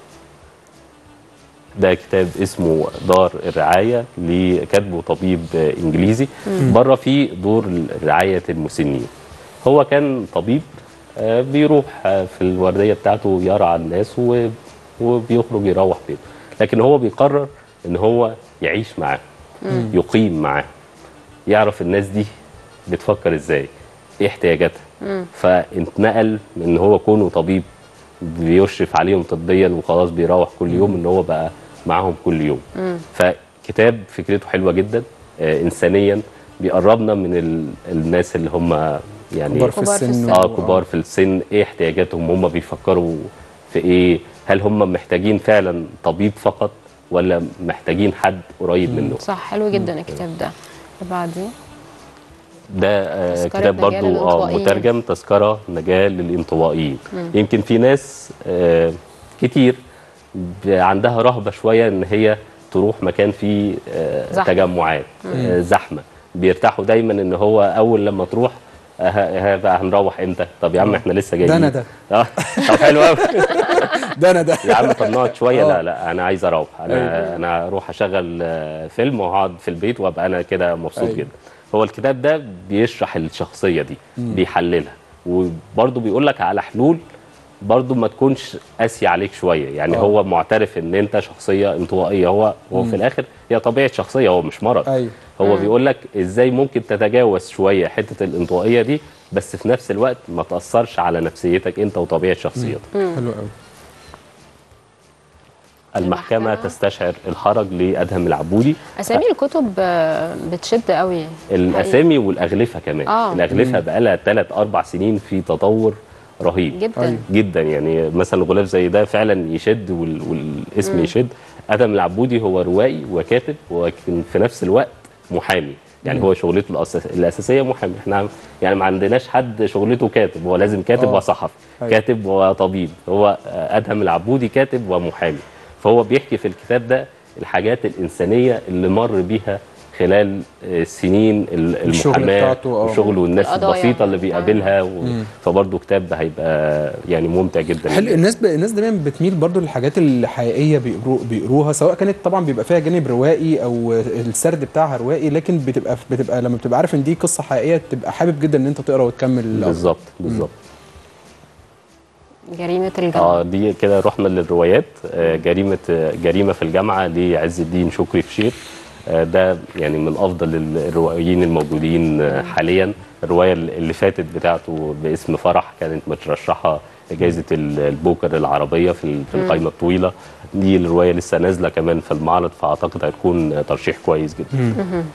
ده كتاب اسمه دار الرعاية لكاتبه طبيب آه، إنجليزي بره فيه دور رعاية المسنين هو كان طبيب آه، بيروح آه، في الوردية بتاعته يرعى الناس و- وبيخرج يروح بيته لكن هو بيقرر ان هو يعيش معاهم يقيم معاهم يعرف الناس دي بتفكر ازاي ايه احتياجاتها فاتنقل من ان هو كونه طبيب بيشرف عليهم طبيا وخلاص بيروح كل يوم ان هو بقى معاهم كل يوم فكتاب فكرته حلوه جدا آه انسانيا بيقربنا من ال... الناس اللي هم يعني كبار في كبار في السن السن. اه كبار في السن ايه احتياجاتهم هم بيفكروا في ايه هل هم محتاجين فعلا طبيب فقط ولا محتاجين حد قريب منه صح حلو جدا الكتاب ده اللي بعديه ده آه تذكرة كتاب نجاة برضو اه للانطوائيين. مترجم تذكرة نجاة للانطوائيين يمكن في ناس آه كتير ب- عندها رهبة شوية ان هي تروح مكان فيه آه زحمة. تجمعات آه زحمة بيرتاحوا دايما ان هو اول لما تروح آه ها بقى هنروح امتى طب يا عم احنا لسه جايين أنا ده. اه طب حلو قوي ده انا ده يا عم طب نقعد شويه آه. لا لا انا عايز اروح انا انا اروح اشغل آه، فيلم واقعد في البيت وابقى انا كده مبسوط أيوة. جدا هو الكتاب ده بيشرح الشخصيه دي بيحللها وبرضه بيقول لك على حلول برضه ما تكونش قاسي عليك شويه يعني آه. هو معترف ان انت شخصيه انطوائيه هو هو في الاخر هي طبيعه شخصيه هو مش مرض أيوة. هو بيقول لك ازاي ممكن تتجاوز شويه حته الانطوائيه دي بس في نفس الوقت ما تاثرش على نفسيتك انت وطبيعه شخصيتك حلو قوي المحكمة المحكمة. تستشعر الحرج لأدهم العبودي اسامي الكتب آه، بتشد قوي الأسامي والأغلفة كمان آه. الأغلفة بقالها ثلاث أربع سنين في تطور رهيب جدا أيوة. جدا يعني مثلا غلاف زي ده فعلا يشد وال... والاسم يشد أدهم العبودي هو روائي وكاتب ولكن في نفس الوقت محامي يعني هو شغلته الأساس... الأساسية محامي احنا يعني ما عندناش حد شغلته كاتب هو لازم كاتب آه. وصحفي أيوة. كاتب وطبيب هو آه، أدهم العبودي كاتب ومحامي فهو بيحكي في الكتاب ده الحاجات الإنسانية اللي مر بيها خلال آه، سنين ال- الشغل المحاماة بتاعته، آه. والشغل والناس القضايا. البسيطة اللي بيقابلها و... فبرضه كتاب هيبقى يعني ممتع جدا حلو الناس ب... الناس دايما بتميل برضو للحاجات الحقيقيه بيقرو... بيقروها سواء كانت طبعا بيبقى فيها جانب روائي او السرد بتاعها روائي لكن بتبقى بتبقى لما بتبقى عارف ان دي قصه حقيقيه تبقى حابب جدا ان انت تقرا وتكمل بالظبط بالظبط جريمه اه الجامعه دي كده رحنا للروايات آه جريمه آه، جريمه في الجامعه لعز الدين شكري فشير آه ده يعني من افضل الروائيين الموجودين آه حاليا الروايه اللي فاتت بتاعته باسم فرح كانت مترشحه لجائزه ال- البوكر العربيه في ال- في القائمه الطويله دي الروايه لسه نازله كمان في المعرض فاعتقد هتكون آه، ترشيح كويس جدا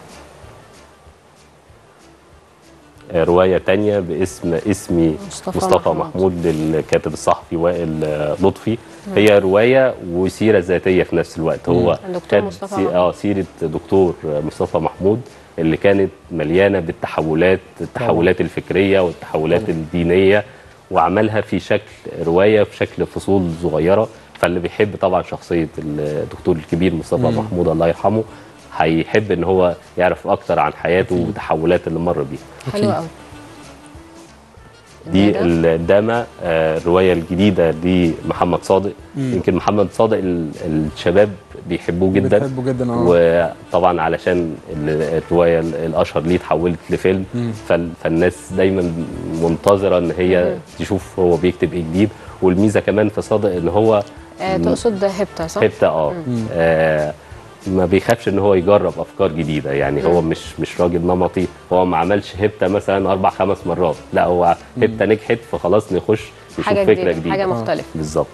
آه، رواية تانية باسم اسمي مصطفى مصطفى, مصطفى محمود. محمود للكاتب الصحفي وائل آه، لطفي هي رواية وسيرة ذاتية في نفس الوقت هو الدكتور كان مصطفى سي- محمود. اه سيرة دكتور آه، مصطفى محمود اللي كانت مليانة بالتحولات التحولات الفكرية والتحولات الدينية وعملها في شكل رواية في شكل فصول صغيرة فاللي بيحب طبعا شخصية الدكتور الكبير مصطفى محمود الله يرحمه هيحب ان هو يعرف اكتر عن حياته والتحولات اللي مر بيها حلو قوي دي ده؟ الدامة آه، الرواية الجديدة لمحمد صادق يمكن محمد صادق ال- الشباب بيحبوه جدا بتحبه جدا اه وطبعا علشان ال- الرواية ال- الأشهر ليه اتحولت لفيلم فال- فالناس دايما منتظرة إن هي تشوف هو بيكتب إيه جديد والميزة كمان في صادق إن هو آه تقصد هبته صح؟ حته اه آه، ما بيخافش ان هو يجرب افكار جديده يعني هو مش مش راجل نمطي هو ما عملش هبته مثلا اربع خمس مرات لا هو هبته نجحت فخلاص نخش نشوف حاجه فكره جديده جديده حاجه مختلفه بالظبط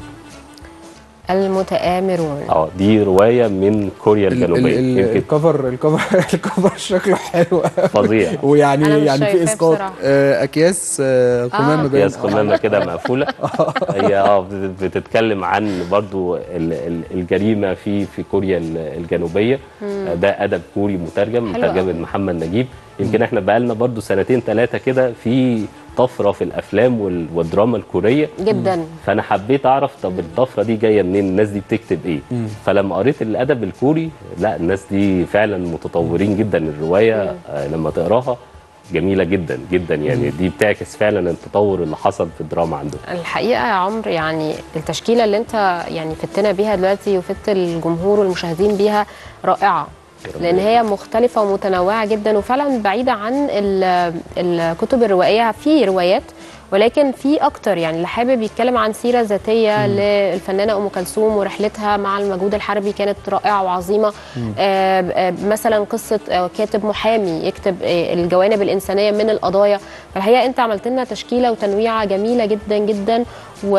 المتآمرون اه دي روايه من كوريا ال- ال- الجنوبيه ال- يمكن الكفر الكفر الكفر شكله حلو قوي. فظيع ويعني أنا مش يعني في شايفاه اسقاط بصراحة. آه، اكياس آه، قمامه باين. اكياس قمامه كده مقفوله هي اه بت- بتتكلم عن برضو ال- ال- الجريمه في في كوريا ال- الجنوبيه آه، ده ادب كوري مترجم حلو مترجم أوي. من محمد نجيب يمكن احنا بقالنا برضو سنتين ثلاثه كده في طفره في الافلام وال- والدراما الكوريه جدا فانا حبيت اعرف طب الطفره دي جايه منين الناس دي بتكتب ايه فلما قريت الادب الكوري لا الناس دي فعلا متطورين جدا الروايه آه لما تقراها جميله جدا جدا يعني دي بتعكس فعلا التطور اللي حصل في الدراما عندهم الحقيقه يا عمرو يعني التشكيله اللي انت يعني فتنا بيها دلوقتي وفت الجمهور والمشاهدين بيها رائعه لان هي مختلفه ومتنوعه جدا وفعلا بعيده عن ال- الكتب الروائيه في روايات ولكن في اكتر يعني اللي حابب يتكلم عن سيره ذاتيه للفنانه ام كلثوم ورحلتها مع المجهود الحربي كانت رائعه وعظيمه آه، آه، مثلا قصه آه، كاتب محامي يكتب آه، الجوانب الانسانيه من القضايا فالحقيقه انت عملت لنا تشكيله وتنويعه جميله جدا جدا و...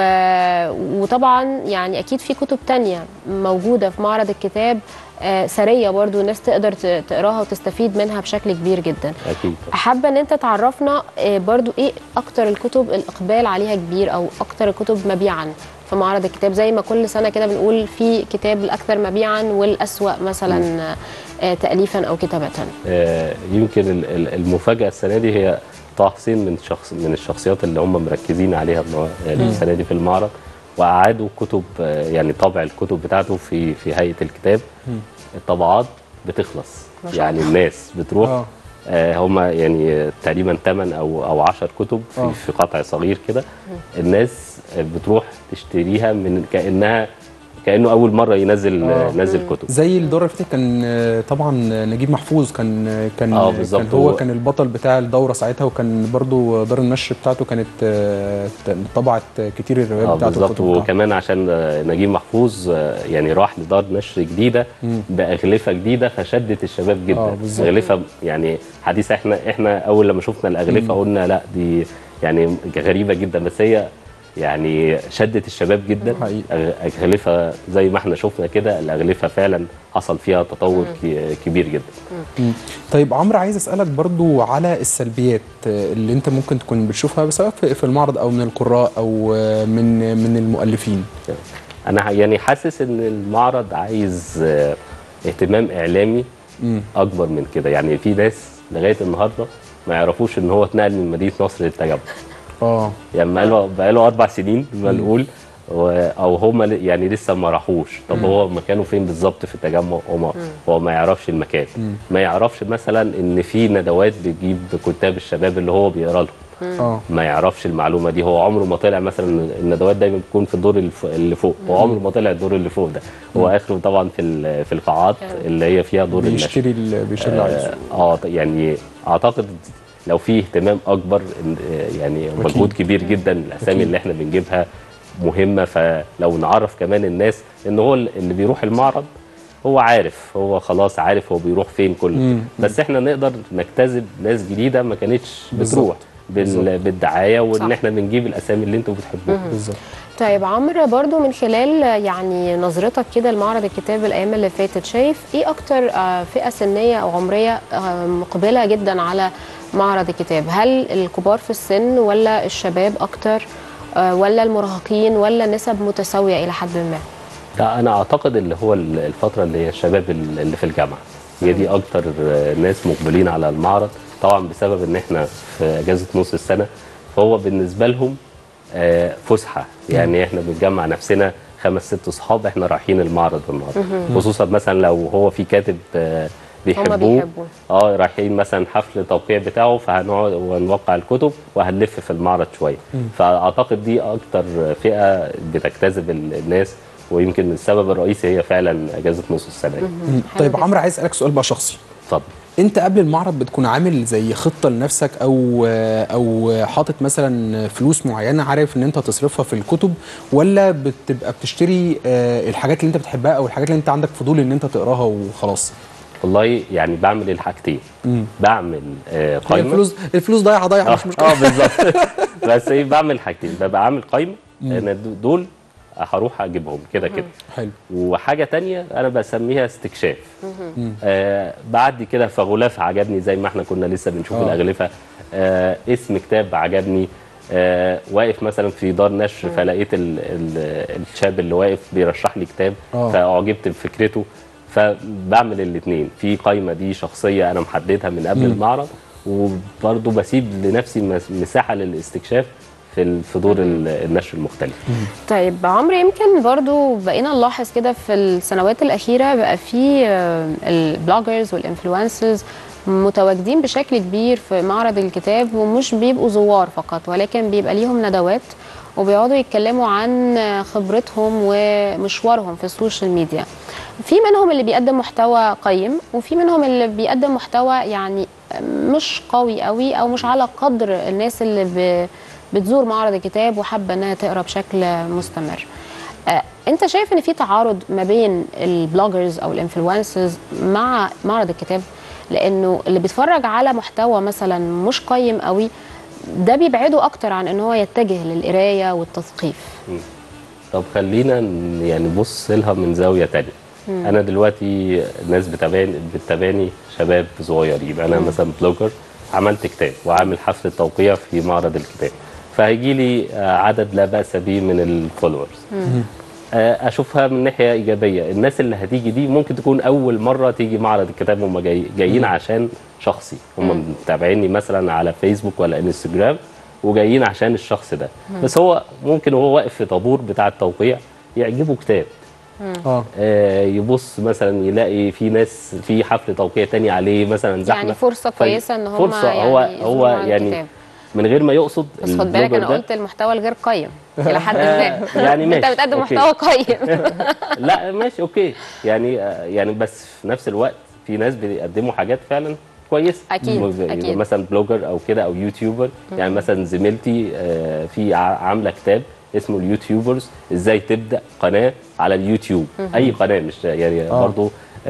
وطبعا يعني اكيد في كتب تانية موجوده في معرض الكتاب آه، سريه برضو الناس تقدر ت- تقراها وتستفيد منها بشكل كبير جدا اكيد حابه ان انت تعرفنا آه، برضو ايه اكتر الكتب الاقبال عليها كبير او اكتر الكتب مبيعا في معرض الكتاب زي ما كل سنه كده بنقول في كتاب الاكثر مبيعا والاسوا مثلا آه، آه، تاليفا او كتابه آه، يمكن ال- ال- المفاجاه السنه دي هي طه حسين من شخص من الشخصيات اللي هم مركزين عليها النهار- السنه دي في المعرض واعادوا كتب آه، يعني طبع الكتب بتاعته في في هيئه الكتاب الطبعات بتخلص ما شاء يعني الله. الناس بتروح آه. آه هم يعني آه، تقريبا 8 او او 10 كتب آه. في, في قطع صغير كده الناس آه، بتروح تشتريها من كانها كانه اول مره ينزل آه. آه. نزل كتب زي الدور اللي فاتت كان آه، طبعا نجيب محفوظ كان كان آه، بالظبط. كان هو هو- كان البطل بتاع الدوره ساعتها وكان برضو دار النشر بتاعته كانت آه، طبعت كتير الروايات اه بتاعته بالظبط والكتب بتاعته. وكمان عشان آه، نجيب محفوظ آه، يعني راح لدار نشر جديده باغلفه جديده فشدت الشباب آه، جدا بالظبط. اغلفه يعني حديث احنا احنا اول لما شفنا الاغلفه قلنا لا دي يعني غريبه جدا بس هي يعني شدت الشباب جدا حقيقي. أغ- اغلفه زي ما احنا شفنا كده الاغلفه فعلا حصل فيها تطور ك- كبير جدا مم. طيب عمرو عايز اسالك برضو على السلبيات آه، اللي انت ممكن تكون بتشوفها سواء في في المعرض او من القراء او آه، من من المؤلفين انا يعني حاسس ان المعرض عايز آه، اهتمام اعلامي مم. اكبر من كده يعني في ناس لغايه النهارده ما يعرفوش ان هو اتنقل من مدينه نصر للتجمع اه يعني بقاله بقاله اربع سنين ما نقول و- او هم ل- يعني لسه ما راحوش طب هو مكانه فين بالظبط في التجمع هو ما هو ما يعرفش المكان ما يعرفش مثلا ان في ندوات بتجيب كتاب الشباب اللي هو بيقرا لهم اه ما يعرفش المعلومه دي هو عمره ما طلع مثلا الندوات دايما بتكون في الدور الف- اللي فوق هو عمره ما طلع الدور اللي فوق ده هو اخره طبعا في ال- في القاعات اللي هي فيها دور النشر بيشتري ال- بيشتري اللي عايزه اه ط- يعني اعتقد لو في اهتمام اكبر إن- آه، يعني مجهود كبير جدا الاسامي أكيد. اللي احنا بنجيبها مهمه فلو نعرف كمان الناس ان هو اللي بيروح المعرض هو عارف هو خلاص عارف هو بيروح فين كل مم. بس احنا نقدر نجتذب ناس جديده ما كانتش بالظبط. بتروح بال... بالدعايه وان صح. احنا بنجيب الاسامي اللي انتوا بتحبوها بالظبط طيب عمرو برضو من خلال يعني نظرتك كده لمعرض الكتاب الايام اللي فاتت شايف ايه اكتر آه، فئه سنيه او عمريه آه، مقبله جدا على معرض الكتاب هل الكبار في السن ولا الشباب اكتر آه، ولا المراهقين ولا نسب متساويه الى حد ما لا انا اعتقد اللي هو ال- الفتره اللي هي الشباب ال- اللي في الجامعه هي دي اكتر آه، ناس مقبلين على المعرض طبعا بسبب ان احنا في اجازه نص السنه فهو بالنسبه لهم آه، فسحه يعني احنا بنجمع نفسنا خمس ست اصحاب احنا رايحين المعرض النهارده خصوصا مثلا لو هو في كاتب آه، بيحبوه بيحبوه. اه رايحين مثلا حفل التوقيع بتاعه فهنقعد ونوقع الكتب وهنلف في المعرض شويه فاعتقد دي اكتر فئه بتجتذب ال- الناس ويمكن السبب الرئيسي هي فعلا اجازه نص السنه دي مم. حلو طيب جدا. عمرو عايز اسالك سؤال بقى شخصي اتفضل انت قبل المعرض بتكون عامل زي خطه لنفسك او او حاطط مثلا فلوس معينه عارف ان انت تصرفها في الكتب ولا بتبقى بتشتري آه، الحاجات اللي انت بتحبها او الحاجات اللي انت عندك فضول ان انت تقراها وخلاص والله يعني بعمل الحاجتين مم. بعمل آه، هي قائمه الفلوس الفلوس ضايعه ضايعه اه مش مشكله آه، بالظبط بس ايه بعمل حاجتين ببقى عامل قائمه انا د- دول هروح اجيبهم كده كده حلو وحاجه تانية انا بسميها استكشاف آه بعد كده فغلاف عجبني زي ما احنا كنا لسه بنشوف آه. الاغلفه آه اسم كتاب عجبني آه واقف مثلا في دار نشر فلقيت ال ال الشاب اللي واقف بيرشح لي كتاب آه. فاعجبت بفكرته فبعمل الاثنين في قائمه دي شخصيه انا محددها من قبل المعرض وبرضه بسيب لنفسي مس- مساحه للاستكشاف في ال- في دور ال- النشر المختلف طيب عمرو يمكن برضو بقينا نلاحظ كده في السنوات الأخيرة بقى في آه، البلوجرز والإنفلونسرز متواجدين بشكل كبير في معرض الكتاب ومش بيبقوا زوار فقط ولكن بيبقى ليهم ندوات وبيقعدوا يتكلموا عن خبرتهم ومشوارهم في السوشيال ميديا في منهم اللي بيقدم محتوى قيم وفي منهم اللي بيقدم محتوى يعني مش قوي قوي او مش على قدر الناس اللي ب... بتزور معرض الكتاب وحابه انها تقرا بشكل مستمر آه، انت شايف ان في تعارض ما بين البلوجرز او الانفلونسرز مع معرض الكتاب لانه اللي بيتفرج على محتوى مثلا مش قيم قوي ده بيبعده اكتر عن ان هو يتجه للقرايه والتثقيف طب خلينا ن- يعني نبص لها من زاويه تانية انا دلوقتي ناس بتابعني بتتابعني شباب صغيرين انا مثلا بلوجر عملت كتاب وعامل حفله توقيع في معرض الكتاب فهيجي لي آه، عدد لا باس به من الفولورز آه، اشوفها من ناحيه ايجابيه الناس اللي هتيجي دي ممكن تكون اول مره تيجي معرض الكتاب هم جاي جايين عشان شخصي هم متابعيني مثلا على فيسبوك ولا انستجرام وجايين عشان الشخص ده بس هو ممكن وهو واقف في طابور بتاع التوقيع يعجبه كتاب اه آه، يبص مثلا يلاقي في ناس في حفل توقيع تاني عليه مثلا زحمه يعني فرصه في- كويسه ان هم فرصه يعني هو يزوروا هو معرض يعني الكتاب. من غير ما يقصد بس خد بالك البلوجر انا ده- قلت المحتوى الغير قيم الى حد ما يعني انت ماشي، بتقدم أوكي. محتوى قيم لا ماشي اوكي يعني آه، يعني بس في نفس الوقت في ناس بيقدموا حاجات فعلا كويسه أكيد، م- يبقى أكيد. مثلا بلوجر او كده او يوتيوبر يعني مثلا زميلتي آه، في ع- عامله كتاب اسمه اليوتيوبرز ازاي تبدا قناه على اليوتيوب اي قناه مش يعني آه. برضو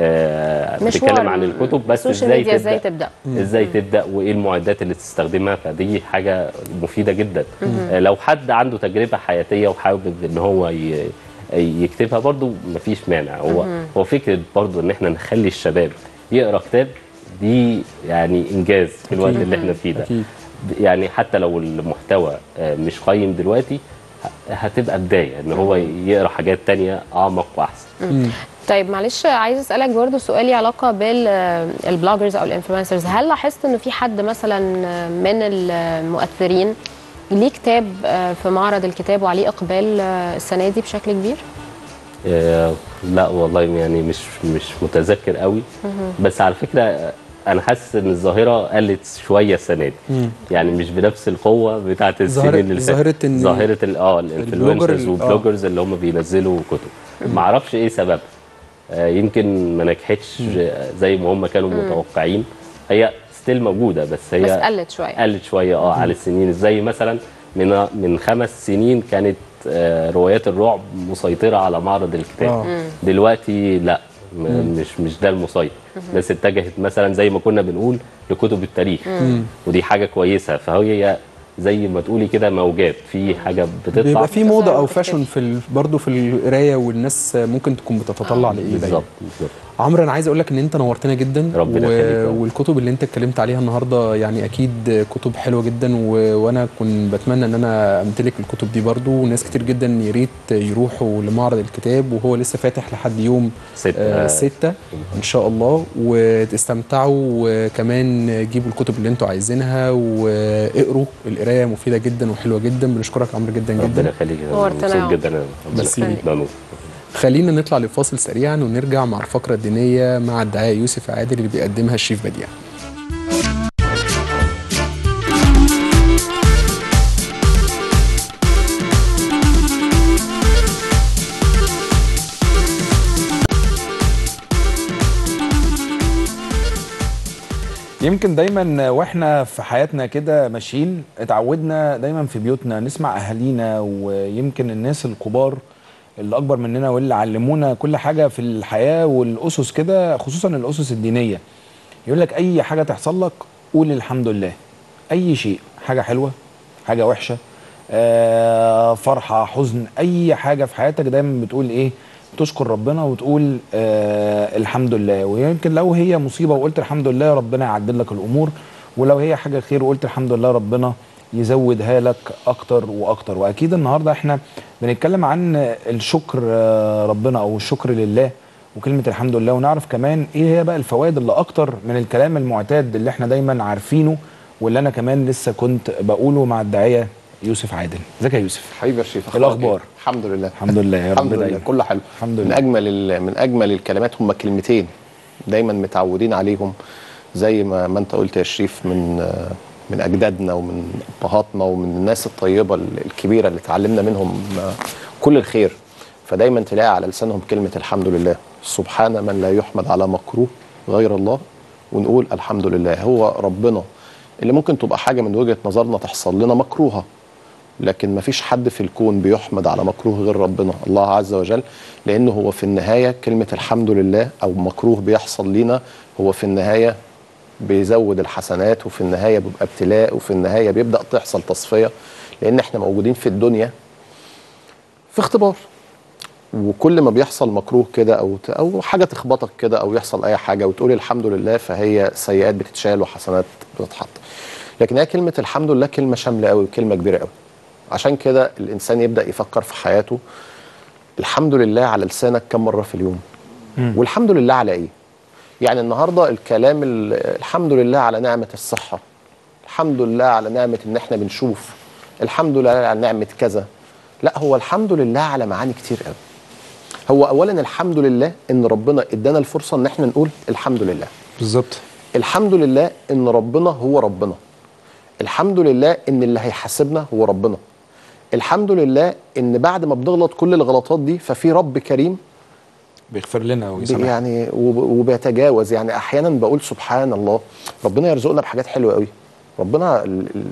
آه مشوار بتتكلم عن الكتب بس السوشيال ازاي ميديا ازاي تبدا تبدا ازاي تبدا وايه المعدات اللي تستخدمها فدي حاجه مفيده جدا آه، لو حد عنده تجربه حياتيه وحابب ان هو ي- يكتبها برضو مفيش مانع هو هو فكره برضو ان احنا نخلي الشباب يقرا كتاب دي يعني انجاز في الوقت اللي احنا فيه ده اكيد يعني حتى لو المحتوى آه، مش قيم دلوقتي ه- هتبقى بدايه ان هو يقرا حاجات تانية اعمق واحسن طيب معلش عايز اسالك برضو سؤال ليه علاقه بالبلوجرز او الانفلونسرز هل لاحظت انه في حد مثلا من المؤثرين ليه كتاب آه، في معرض الكتاب وعليه اقبال آه، السنه دي بشكل كبير آه، لا والله يعني مش مش متذكر قوي بس على فكره آه، انا حاسس ان الظاهره قلت شويه السنه دي مم. يعني مش بنفس القوه بتاعه السنين ظاهرة- اللي فاتت. ظاهرة إن ظاهره ال- اه الانفلونسرز البلوجر- آه. والبلوجرز اللي هم بينزلوا كتب ما اعرفش ايه سببها آه، يمكن ما نجحتش آه، زي ما هم كانوا متوقعين هي ستيل موجوده بس هي بس قلت شويه قلت شويه اه على السنين زي مثلا من من خمس سنين كانت آه، روايات الرعب مسيطره على معرض الكتاب آه. دلوقتي لا م- مش مش ده المسيطر الناس اتجهت مثلا زي ما كنا بنقول لكتب التاريخ ودي حاجه كويسه فهي زي ما تقولي كده موجات في حاجه بتطلع بيبقى في موضه او بتختلف. فاشن في ال... برضه في القرايه والناس ممكن تكون بتتطلع لايه دايما. بالظبط بالظبط عمرو انا عايز اقول لك ان انت نورتنا جدا ربنا يخليك يا رب. والكتب اللي انت اتكلمت عليها النهارده يعني اكيد كتب حلوه جدا و... وانا كنت بتمنى ان انا امتلك الكتب دي برضو وناس كتير جدا يا ريت يروحوا لمعرض الكتاب وهو لسه فاتح لحد يوم ستة. آه ستة ان شاء الله وتستمتعوا وكمان جيبوا الكتب اللي انتوا عايزينها واقروا القرايه مفيده جدا وحلوه جدا بنشكرك عمرو جدا ربنا جدا يخليك يا نورتنا يا مبسوط عمر. جدا أنا. ربنا ميرسي. يخليك ممنون خلينا نطلع لفاصل سريعا ونرجع مع الفقرة الدينية مع الدعاء يوسف عادل اللي بيقدمها الشيف بديع يمكن دايما واحنا في حياتنا كده ماشيين اتعودنا دايما في بيوتنا نسمع اهالينا ويمكن الناس الكبار اللي اكبر مننا واللي علمونا كل حاجه في الحياه والاسس كده خصوصا الاسس الدينيه يقول لك اي حاجه تحصل لك قول الحمد لله اي شيء حاجه حلوه حاجه وحشه آه فرحه حزن اي حاجه في حياتك دايما بتقول ايه تشكر ربنا وتقول آه الحمد لله ويمكن لو هي مصيبه وقلت الحمد لله ربنا يعدل لك الامور ولو هي حاجه خير وقلت الحمد لله ربنا يزودها لك اكتر واكتر واكيد النهارده احنا بنتكلم عن الشكر آه، ربنا او الشكر لله وكلمه الحمد لله ونعرف كمان ايه هي بقى الفوائد اللي اكتر من الكلام المعتاد اللي احنا دايما عارفينه واللي انا كمان لسه كنت بقوله مع الداعيه يوسف عادل ازيك يا يوسف حبيبي يا شريف إيه الأخبار؟ إيه؟ الحمد لله الحمد لله يا رب الحمد لله دايما. كله حلو الحمد من لله. اجمل ال- من اجمل الكلمات هم كلمتين دايما متعودين عليهم زي ما ما انت قلت يا شريف من آه، من اجدادنا ومن ابهاتنا ومن الناس الطيبه ال- الكبيره اللي اتعلمنا منهم آه، كل الخير فدايما تلاقي على لسانهم كلمه الحمد لله سبحان من لا يحمد على مكروه غير الله ونقول الحمد لله هو ربنا اللي ممكن تبقى حاجه من وجهه نظرنا تحصل لنا مكروهه لكن ما فيش حد في الكون بيحمد على مكروه غير ربنا الله عز وجل لانه هو في النهايه كلمه الحمد لله او مكروه بيحصل لينا هو في النهايه بيزود الحسنات وفي النهايه بيبقى ابتلاء وفي النهايه بيبدا تحصل تصفيه لان احنا موجودين في الدنيا في اختبار وكل ما بيحصل مكروه كده او ت- او حاجه تخبطك كده او يحصل اي حاجه وتقول الحمد لله فهي سيئات بتتشال وحسنات بتتحط لكن هي كلمه الحمد لله كلمه شامله قوي وكلمه كبيره قوي عشان كده الانسان يبدا يفكر في حياته الحمد لله على لسانك كم مره في اليوم والحمد لله على ايه يعني النهارده الكلام ال- الحمد لله على نعمه الصحه الحمد لله على نعمه ان احنا بنشوف الحمد لله على نعمه كذا لا هو الحمد لله على معاني كتير قوي هو اولا الحمد لله ان ربنا ادانا الفرصه ان احنا نقول الحمد لله بالظبط الحمد لله ان ربنا هو ربنا الحمد لله ان اللي هيحاسبنا هو ربنا الحمد لله ان بعد ما بنغلط كل الغلطات دي ففي رب كريم بيغفر لنا بي- ويسامحنا يعني وب- وبيتجاوز يعني احيانا بقول سبحان الله ربنا يرزقنا بحاجات حلوه قوي ربنا ال- ال-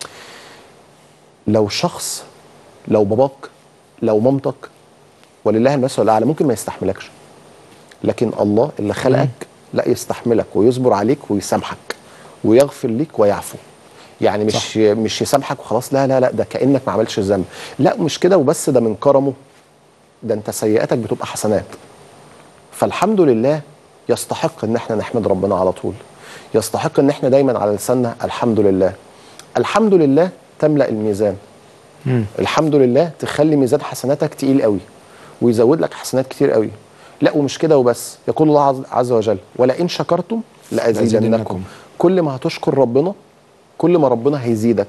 لو شخص لو باباك لو مامتك ولله المثل الاعلى ممكن ما يستحملكش لكن الله اللي خلقك لا يستحملك ويصبر عليك ويسامحك ويغفر ليك ويعفو يعني مش صح. مش يسامحك وخلاص لا لا لا ده كانك ما عملتش ذنب لا مش كده وبس ده من كرمه ده انت سيئاتك بتبقى حسنات فالحمد لله يستحق ان احنا نحمد ربنا على طول يستحق ان احنا دايما على لساننا الحمد لله الحمد لله تملا الميزان الحمد لله تخلي ميزان حسناتك تقيل قوي ويزود لك حسنات كتير قوي لا ومش كده وبس يقول الله عز- عز وجل ولئن شكرتم لازيدنكم لأزيدنكم. كل ما هتشكر ربنا كل ما ربنا هيزيدك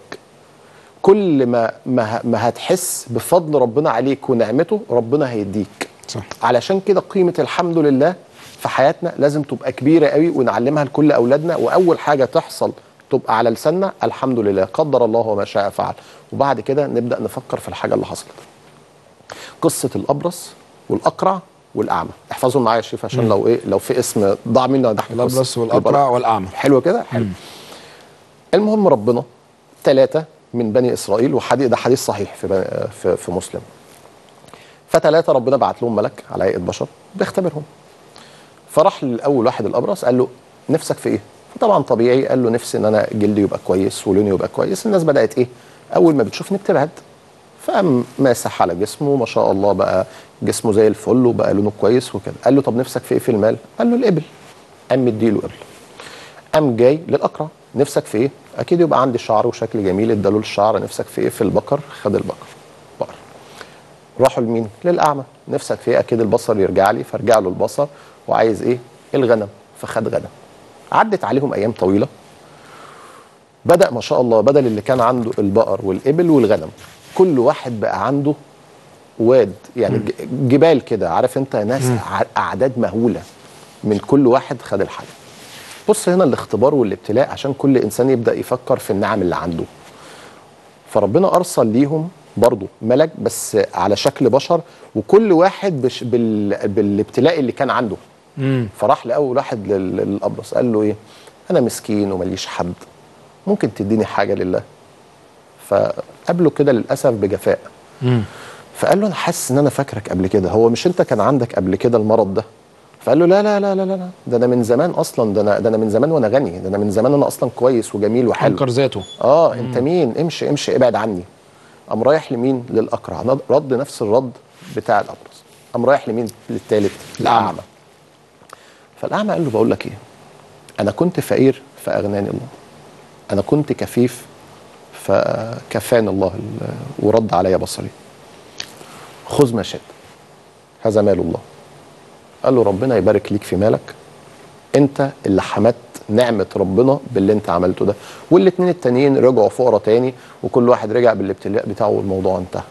كل ما ما, ه- ما هتحس بفضل ربنا عليك ونعمته ربنا هيديك صح علشان كده قيمه الحمد لله في حياتنا لازم تبقى كبيره قوي ونعلمها لكل اولادنا واول حاجه تحصل تبقى على لساننا الحمد لله قدر الله وما شاء فعل وبعد كده نبدا نفكر في الحاجه اللي حصلت قصه الابرص والاقرع والاعمى احفظهم معايا يا شريف عشان لو ايه لو في اسم ضاع مني ضحك الابرص والاقرع والاعمى حلو كده حلو المهم ربنا ثلاثة من بني إسرائيل وحديث ده حديث صحيح في بني في, في مسلم فثلاثة ربنا بعت لهم ملك على هيئة بشر بيختبرهم فراح للأول واحد الأبرص قال له نفسك في إيه؟ فطبعا طبيعي قال له نفسي إن أنا جلدي يبقى كويس ولوني يبقى كويس الناس بدأت إيه؟ أول ما بتشوفني بتبعد فقام ماسح على جسمه ما شاء الله بقى جسمه زي الفل وبقى لونه كويس وكده قال له طب نفسك في ايه في المال قال له الابل قام مديله ابل قام جاي للاقرع نفسك في ايه اكيد يبقى عندي شعر وشكل جميل اداله الشعر نفسك في ايه في البقر خد البقر بقر راحوا لمين للاعمى نفسك في ايه اكيد البصر يرجع لي فرجع له البصر وعايز ايه الغنم فخد غنم عدت عليهم ايام طويله بدا ما شاء الله بدل اللي كان عنده البقر والابل والغنم كل واحد بقى عنده واد يعني ج- جبال كده عارف انت ناس ع- اعداد مهوله من كل واحد خد الحاجه بص هنا الاختبار والابتلاء عشان كل انسان يبدا يفكر في النعم اللي عنده فربنا ارسل ليهم برضه ملك بس على شكل بشر وكل واحد بش بال بالابتلاء اللي كان عنده فراح لاول واحد لل- للابرص قال له ايه انا مسكين ومليش حد ممكن تديني حاجه لله فقابله كده للاسف بجفاء فقال له انا حاسس ان انا فاكرك قبل كده هو مش انت كان عندك قبل كده المرض ده فقال له لا لا لا لا لا لا ده انا من زمان اصلا ده انا ده انا من زمان وانا غني ده انا من زمان انا اصلا كويس وجميل وحلو انكر ذاته اه انت مين امشي امشي ابعد عني قام رايح لمين للاقرع ند- رد نفس الرد بتاع الابرص قام رايح لمين للثالث الأعمى. الاعمى فالاعمى قال له بقول لك ايه انا كنت فقير فاغناني الله انا كنت كفيف فكفاني الله ال- ورد علي بصري خذ ما شئت هذا مال الله قال له ربنا يبارك ليك في مالك انت اللي حمدت نعمه ربنا باللي انت عملته ده والاتنين التانيين رجعوا فقراء تاني وكل واحد رجع بالابتلاء بتاعه والموضوع انتهى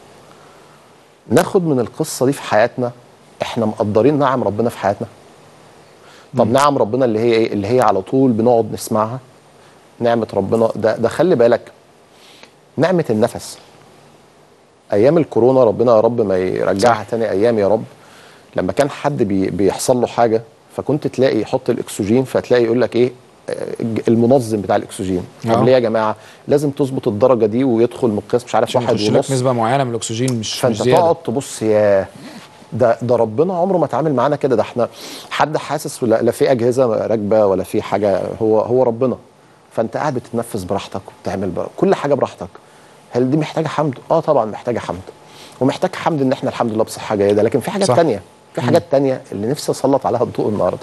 ناخد من القصه دي في حياتنا احنا مقدرين نعم ربنا في حياتنا طب نعم ربنا اللي هي ايه اللي هي على طول بنقعد نسمعها نعمه ربنا ده ده خلي بالك نعمه النفس ايام الكورونا ربنا يا رب ما يرجعها تاني ايام يا رب لما كان حد بي بيحصل له حاجه فكنت تلاقي يحط الاكسجين فتلاقي يقول لك ايه آه، المنظم بتاع الاكسجين آه. طب ليه يا جماعه لازم تظبط الدرجه دي ويدخل مقياس مش عارف عشان واحد يخش لك ونص نسبه معينه من الاكسجين مش مش فانت زياده تقعد تبص يا ده ده ربنا عمره ما اتعامل معانا كده ده احنا حد حاسس ولا لا في اجهزه راكبه ولا في حاجه هو هو ربنا فانت قاعد بتتنفس براحتك وبتعمل بقى كل حاجه براحتك هل دي محتاجه حمد اه طبعا محتاجه حمد ومحتاج حمد ان احنا الحمد لله بصحه جيده لكن في حاجات صح. تانية في حاجات تانية اللي نفسي اسلط عليها الضوء النهارده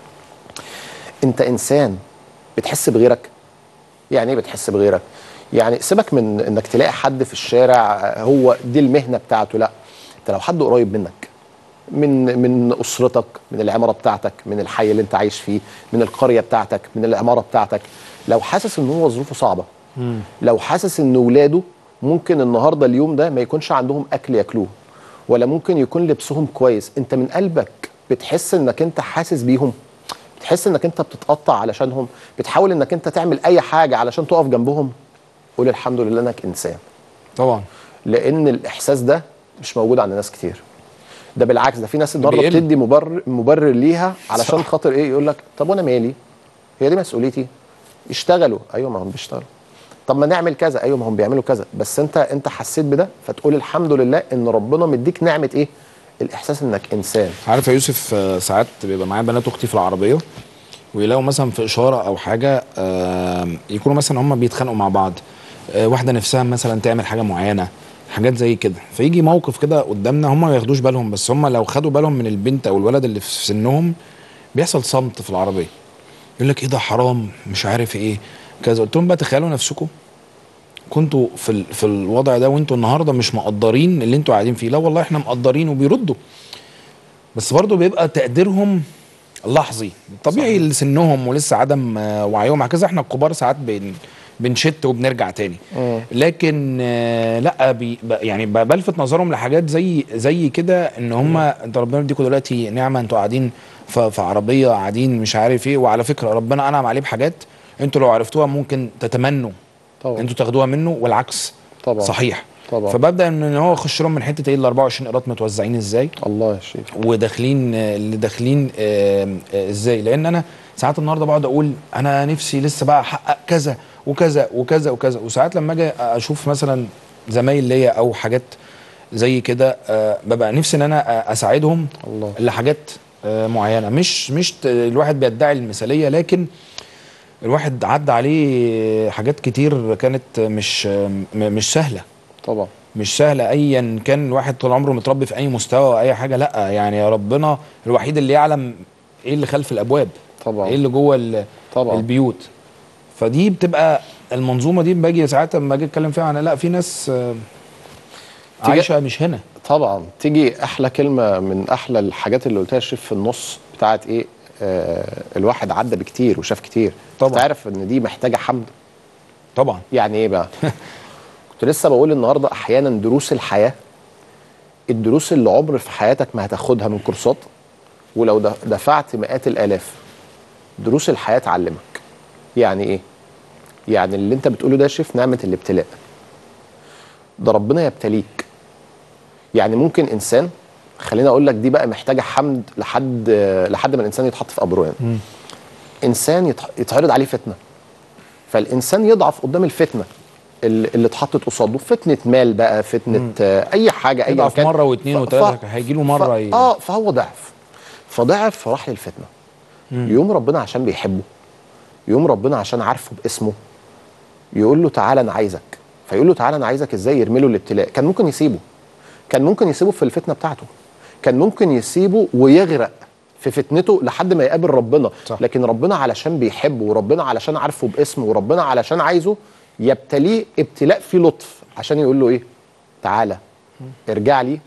انت انسان بتحس بغيرك يعني ايه بتحس بغيرك يعني سيبك من انك تلاقي حد في الشارع آه، هو دي المهنه بتاعته لا انت لو حد قريب منك من من اسرتك من العماره بتاعتك من الحي اللي انت عايش فيه من القريه بتاعتك من العماره بتاعتك لو حاسس ان هو ظروفه صعبه لو حاسس ان ولاده ممكن النهارده اليوم ده ما يكونش عندهم اكل ياكلوه ولا ممكن يكون لبسهم كويس انت من قلبك بتحس انك انت حاسس بيهم بتحس انك انت بتتقطع علشانهم بتحاول انك انت تعمل اي حاجه علشان تقف جنبهم قول الحمد لله انك انسان طبعا لان الاحساس ده مش موجود عند ناس كتير ده بالعكس ده في ناس النهارده بيقل. بتدي مبرر مبرر ليها علشان صح. خاطر ايه يقول لك طب وانا مالي هي دي مسؤوليتي يشتغلوا ايوه ما هم بيشتغلوا طب ما نعمل كذا ايوه ما هم بيعملوا كذا بس انت انت حسيت بده فتقول الحمد لله ان ربنا مديك نعمه ايه الاحساس انك انسان عارف يا يوسف آه، ساعات بيبقى معايا بنات اختي في العربيه ويلاقوا مثلا في اشاره او حاجه آه، يكونوا مثلا هم بيتخانقوا مع بعض آه، واحده نفسها مثلا تعمل حاجه معينه حاجات زي كده فيجي موقف كده قدامنا هم ما ياخدوش بالهم بس هم لو خدوا بالهم من البنت او الولد اللي في سنهم بيحصل صمت في العربيه يقول لك ايه ده حرام مش عارف ايه كذا قلت لهم بقى تخيلوا نفسكم كنتوا في ال- في الوضع ده وانتوا النهارده مش مقدرين اللي انتوا قاعدين فيه لا والله احنا مقدرين وبيردوا بس برضه بيبقى تقديرهم لحظي طبيعي لسنهم ولسه عدم آه، وعيهم هكذا احنا الكبار ساعات بن بنشت وبنرجع تاني لكن آه، لا بي ب- يعني ب- بلفت نظرهم لحاجات زي زي كده ان هم انت ربنا يديكوا دلوقتي نعمه انتوا قاعدين ف- في عربيه قاعدين مش عارف ايه وعلى فكره ربنا انعم عليه بحاجات انتوا لو عرفتوها ممكن تتمنوا طبعا انتوا تاخدوها منه والعكس طبعا صحيح طبعا. فببدا ان هو يخش لهم من حته ايه ال 24 قيراط متوزعين ازاي الله يا شيخ وداخلين آه، اللي داخلين آه، آه، ازاي لان انا ساعات النهارده بقعد اقول انا نفسي لسه بقى احقق كذا وكذا وكذا وكذا وساعات لما اجي اشوف مثلا زمايل ليا او حاجات زي كده آه، ببقى نفسي ان انا آه، اساعدهم الله. لحاجات آه، معينه مش مش ت- الواحد بيدعي المثاليه لكن الواحد عدى عليه حاجات كتير كانت مش م- مش سهله طبعا مش سهله ايا كان الواحد طول عمره متربي في اي مستوى او اي حاجه لا يعني يا ربنا الوحيد اللي يعلم ايه اللي خلف الابواب طبعا. ايه اللي جوه ال- طبعا. البيوت فدي بتبقى المنظومه دي باجي ساعات لما اجي اتكلم فيها انا لا في ناس آه، تيجي- عايشه مش هنا طبعا تيجي احلى كلمه من احلى الحاجات اللي قلتها شريف في النص بتاعت ايه آه الواحد عدى بكتير وشاف كتير طبعا. تعرف ان دي محتاجه حمد طبعا يعني ايه بقى كنت لسه بقول النهارده احيانا دروس الحياه الدروس اللي عمر في حياتك ما هتاخدها من كورسات ولو د- دفعت مئات الالاف دروس الحياه تعلمك يعني ايه يعني اللي انت بتقوله ده شايف نعمه الابتلاء ده ربنا يبتليك يعني ممكن انسان خليني اقول لك دي بقى محتاجه حمد لحد لحد ما الانسان يتحط في قبره يعني انسان يتح- يتعرض عليه فتنه فالانسان يضعف قدام الفتنه اللي اللي اتحطت قصاده فتنه مال بقى فتنه آه اي حاجه اي يضعف مرة واتنين وتلاتة، هيجيله مرة ي- اه فهو ضعف فضعف فراح للفتنه يوم ربنا عشان بيحبه يوم ربنا عشان عارفه باسمه يقول له تعالى انا عايزك فيقول له تعالى انا عايزك ازاي يرمي له الابتلاء كان ممكن يسيبه كان ممكن يسيبه في الفتنه بتاعته كان ممكن يسيبه ويغرق في فتنته لحد ما يقابل ربنا صح. لكن ربنا علشان بيحبه وربنا علشان عارفه باسمه وربنا علشان عايزه يبتليه ابتلاء فيه لطف عشان يقول له ايه تعالى ارجع لي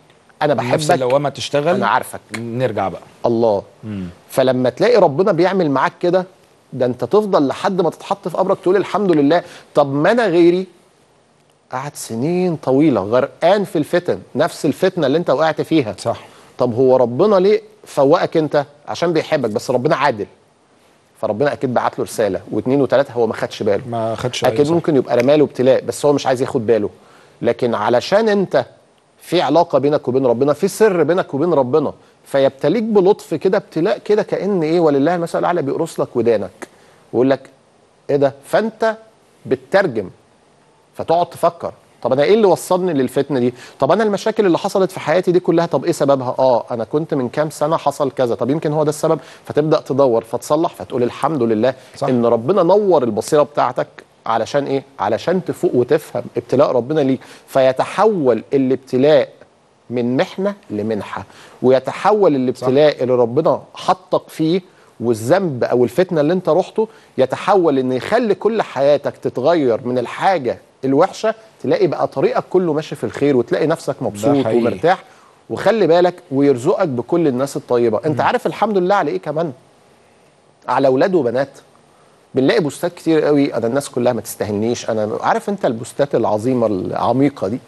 انا نفس بحبك اللوامه تشتغل انا عارفك نرجع بقى الله فلما تلاقي ربنا بيعمل معاك كده ده انت تفضل لحد ما تتحط في قبرك تقول الحمد لله طب ما انا غيري قعد سنين طويله غرقان في الفتن نفس الفتنه اللي انت وقعت فيها صح طب هو ربنا ليه فوقك انت عشان بيحبك بس ربنا عادل فربنا اكيد بعت له رساله واثنين وثلاثه هو ما خدش باله ما خدش اكيد بالي، صح. ممكن يبقى رماله ابتلاء بس هو مش عايز ياخد باله لكن علشان انت في علاقه بينك وبين ربنا في سر بينك وبين ربنا فيبتليك بلطف كده ابتلاء كده كان ايه ولله المثل الاعلى بيقرص لك ودانك ويقول لك ايه ده فانت بتترجم فتقعد تفكر طب انا ايه اللي وصلني للفتنه دي طب انا المشاكل اللي حصلت في حياتي دي كلها طب ايه سببها اه انا كنت من كام سنه حصل كذا طب يمكن هو ده السبب فتبدا تدور فتصلح فتقول الحمد لله صح. ان ربنا نور البصيره بتاعتك علشان ايه علشان تفوق وتفهم ابتلاء ربنا ليك فيتحول الابتلاء من محنه لمنحه ويتحول الابتلاء اللي ربنا حطك فيه والذنب او الفتنه اللي انت رحته يتحول ان يخلي كل حياتك تتغير من الحاجه الوحشه تلاقي بقى طريقك كله ماشي في الخير وتلاقي نفسك مبسوط حقيقي. ومرتاح وخلي بالك ويرزقك بكل الناس الطيبه انت عارف الحمد لله على ايه كمان على اولاد وبنات بنلاقي بوستات كتير قوي انا الناس كلها ما تستهنيش انا عارف انت البوستات العظيمه العميقه دي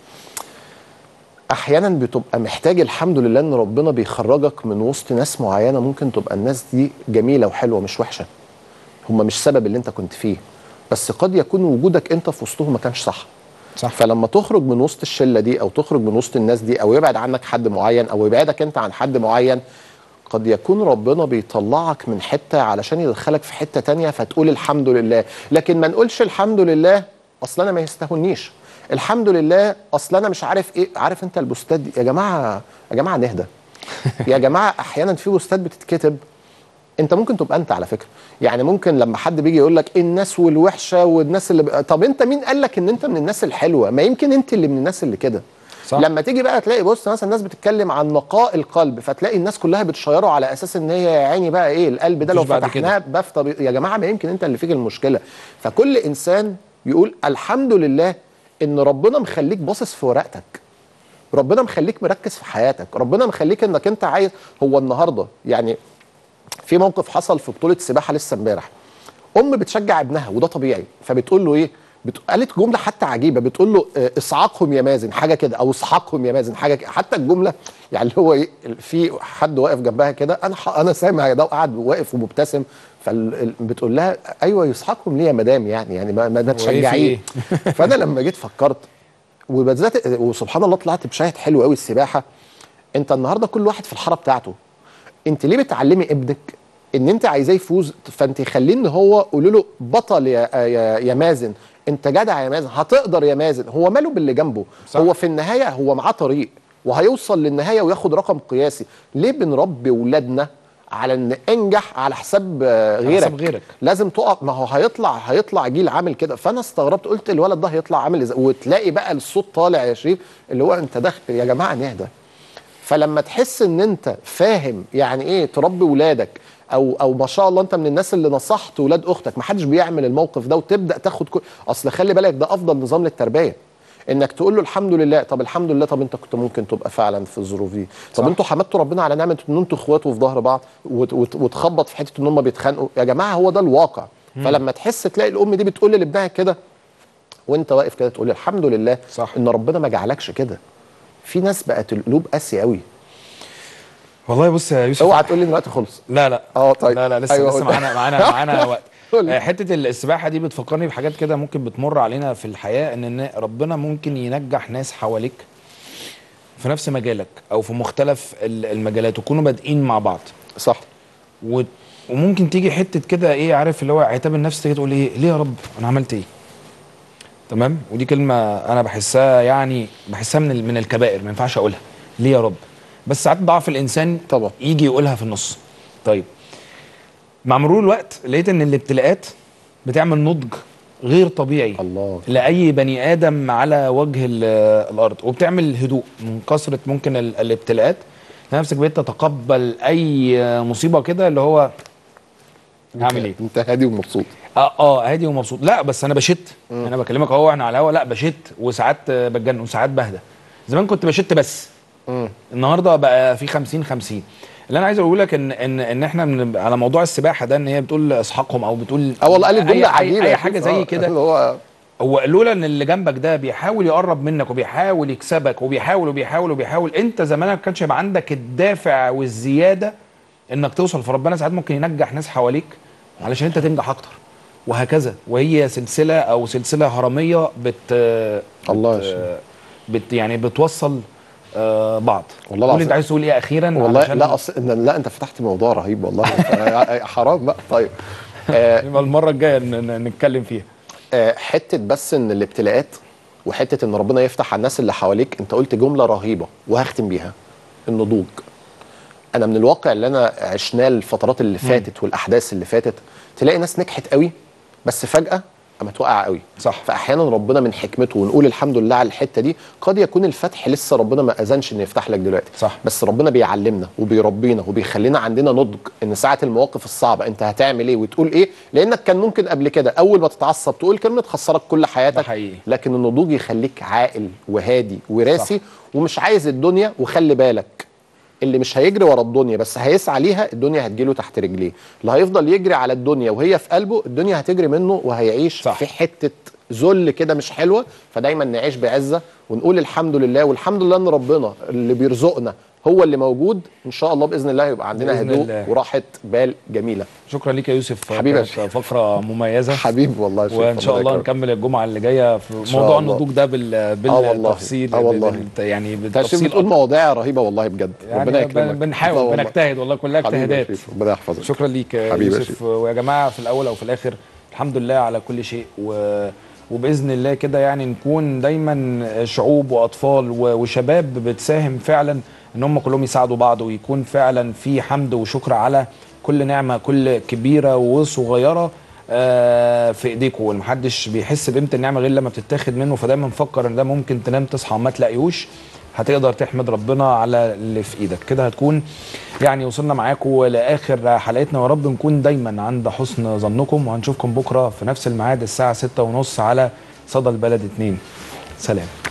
احيانا بتبقى محتاج الحمد لله ان ربنا بيخرجك من وسط ناس معينه ممكن تبقى الناس دي جميله وحلوه مش وحشه هم مش سبب اللي انت كنت فيه بس قد يكون وجودك انت في وسطهم ما كانش صح صح فلما تخرج من وسط الشله دي او تخرج من وسط الناس دي او يبعد عنك حد معين او يبعدك انت عن حد معين قد يكون ربنا بيطلعك من حته علشان يدخلك في حته تانية فتقول الحمد لله لكن ما نقولش الحمد لله اصل انا ما يستهونيش الحمد لله اصل انا مش عارف ايه عارف انت البوستات دي يا جماعه يا جماعه نهدى يا جماعه احيانا في بوستات بتتكتب انت ممكن تبقى انت على فكره يعني ممكن لما حد بيجي يقول لك الناس والوحشه والناس اللي ب... طب انت مين قال لك ان انت من الناس الحلوه ما يمكن انت اللي من الناس اللي كده صح. لما تيجي بقى تلاقي بص مثلا الناس بتتكلم عن نقاء القلب فتلاقي الناس كلها بتشيره على اساس ان هي يا عيني بقى ايه القلب ده لو مفيش بعد فتحناه بفطى بي... يا جماعه ما يمكن انت اللي فيك المشكله فكل انسان يقول الحمد لله ان ربنا مخليك باصص في ورقتك ربنا مخليك مركز في حياتك ربنا مخليك انك انت عايز هو النهارده يعني في موقف حصل في بطوله سباحه لسه امبارح ام بتشجع ابنها وده طبيعي فبتقول له ايه بت... قالت جمله حتى عجيبه بتقول له آه، اصعقهم يا مازن حاجه كده او اسحقهم يا مازن حاجه كده. حتى الجمله يعني اللي هو ايه في حد واقف جنبها كده انا ح... انا سامع ده وقاعد واقف ومبتسم فبتقول لها ايوه يسحقهم ليه يا مدام يعني يعني ما, ما ما هو إيه في تشجعيه إيه؟ فانا لما جيت فكرت وبالذات وسبحان الله طلعت بشاهد حلو قوي السباحه انت النهارده كل واحد في الحاره بتاعته انت ليه بتعلمي ابنك ان انت عايزاه يفوز فانت خليه ان هو قولوا له بطل يا يا, يا مازن انت جدع يا مازن هتقدر يا مازن هو ماله باللي جنبه صح. هو في النهايه هو معاه طريق وهيوصل للنهايه وياخد رقم قياسي ليه بنربي ولادنا على ان انجح على حساب آه، غيرك حساب غيرك. لازم تقف ما هو هيطلع هيطلع جيل عامل كده فانا استغربت قلت الولد ده هيطلع عامل ازاي وتلاقي بقى الصوت طالع يا شريف اللي هو انت داخل يا جماعه نهدى فلما تحس ان انت فاهم يعني ايه تربي ولادك او او ما شاء الله انت من الناس اللي نصحت ولاد اختك ما حدش بيعمل الموقف ده وتبدا تاخد كل اصل خلي بالك ده افضل نظام للتربيه انك تقول له الحمد لله طب الحمد لله طب انت كنت ممكن تبقى فعلا في الظروف دي طب صح. انتوا حمدتوا ربنا على نعمه ان انتوا اخوات وفي ظهر بعض وت- وت- وتخبط في حته ان هم بيتخانقوا يا جماعه هو ده الواقع فلما تحس تلاقي الام دي بتقول لابنها كده وانت واقف كده تقول الحمد لله صح. ان ربنا ما جعلكش كده في ناس بقت القلوب قاسيه قوي والله بص يا يوسف اوعى تقول لي ان الوقت خلص لا لا اه طيب. لا لا لسه أيوة، لسه قول. معانا معانا معانا وقت قول لي. آه، حته السباحه دي بتفكرني بحاجات كده ممكن بتمر علينا في الحياه ان إن ربنا ممكن ينجح ناس حواليك في نفس مجالك او في مختلف ال- المجالات ويكونوا بادئين مع بعض صح و... وممكن تيجي حته كده ايه عارف اللي هو عتاب النفس تيجي تقول ايه ليه يا رب انا عملت ايه تمام ودي كلمه انا بحسها يعني بحسها من ال- من الكبائر ما ينفعش اقولها ليه يا رب بس ساعات ضعف الانسان طبعا. يجي يقولها في النص طيب مع مرور الوقت لقيت ان الابتلاءات بتعمل نضج غير طبيعي الله لاي بني ادم على وجه ال- الارض وبتعمل هدوء من كثره ممكن ال- الابتلاءات نفسك بقيت تتقبل اي مصيبه كده اللي هو هعمل ايه انت هادي ومبسوط اه اه هادي ومبسوط لا بس انا بشت انا بكلمك اهو احنا على الهوا لا بشت وساعات آه، بتجنن وساعات بهدى زمان كنت بشت بس النهارده بقى في 50 50 اللي انا عايز اقول لك ان ان ان احنا من على موضوع السباحه ده ان هي بتقول اسحاقهم او بتقول اه والله قالت أي- جمله أي- عجيبه اي يا حاجه شيخ. زي آه، كده اللي هو هو لولا ان اللي جنبك ده بيحاول يقرب منك وبيحاول يكسبك وبيحاول وبيحاول وبيحاول انت زمانك ما كانش يبقى عندك الدافع والزياده انك توصل فربنا ساعات ممكن ينجح ناس حواليك علشان انت تنجح اكتر وهكذا وهي سلسله او سلسله هرميه بت الله بت- يا شيخ. بت يعني بتوصل آه، بعض والله قول العظيم. انت عايز تقول ايه اخيرا والله علشان لا أص... إن- لا انت فتحت موضوع رهيب والله حرام بقى طيب آه يبقى المره الجايه ن- ن- نتكلم فيها آه، حته بس ان الابتلاءات وحته ان ربنا يفتح على الناس اللي حواليك انت قلت جمله رهيبه وهختم بيها النضوج انا من الواقع اللي انا عشناه الفترات اللي فاتت والاحداث اللي فاتت تلاقي ناس نجحت قوي بس فجاه اما توقع قوي صح. فاحيانا ربنا من حكمته ونقول الحمد لله على الحته دي قد يكون الفتح لسه ربنا ما اذنش انه يفتح لك دلوقتي صح. بس ربنا بيعلمنا وبيربينا وبيخلينا عندنا نضج ان ساعه المواقف الصعبه انت هتعمل ايه وتقول ايه لانك كان ممكن قبل كده اول ما تتعصب تقول كلمه تخسرك كل حياتك ده حقيقي. لكن النضوج يخليك عاقل وهادي وراسي ومش عايز الدنيا وخلي بالك اللي مش هيجري ورا الدنيا بس هيسعى ليها الدنيا هتجيله تحت رجليه اللي هيفضل يجري على الدنيا وهي في قلبه الدنيا هتجري منه وهيعيش صح. في حته ذل كده مش حلوه فدايما نعيش بعزه ونقول الحمد لله والحمد لله ان ربنا اللي بيرزقنا هو اللي موجود ان شاء الله باذن الله يبقى عندنا بإذن هدوء الله. وراحه بال جميله شكرا ليك يا يوسف حبيبي يا كانت فقره مميزه حبيبي والله يا شيخ، وان شاء ربنا الله يكرمك. نكمل الجمعه اللي جايه في شاء موضوع الله. النضوج ده بال آه والله. بالتفصيل آه والله. بالت- يعني انت يا شيخ بالتفصيل بتقول أكتر. مواضيع رهيبه والله بجد يعني ربنا بن- يكرمك بنحاول آه والله. بنجتهد والله كلها حبيبي يا اجتهادات شريف، ربنا يحفظك شكرا ليك يا حبيبي يا يوسف شريف. ويا جماعه في الاول او في الاخر الحمد لله على كل شيء و وباذن الله كده يعني نكون دايما شعوب واطفال و- وشباب بتساهم فعلا ان هم كلهم يساعدوا بعض ويكون فعلا في حمد وشكر على كل نعمه كل كبيره وصغيره آه، في ايديكم ومحدش بيحس بقيمه النعمه غير لما بتتاخد منه فدايما نفكر ان ده ممكن تنام تصحى ما تلاقيهوش هتقدر تحمد ربنا على اللي في ايدك كده هتكون يعني وصلنا معاكم لاخر حلقتنا ويا رب نكون دايما عند حسن ظنكم وهنشوفكم بكره في نفس الميعاد الساعه 6:30 على صدى البلد 2 سلام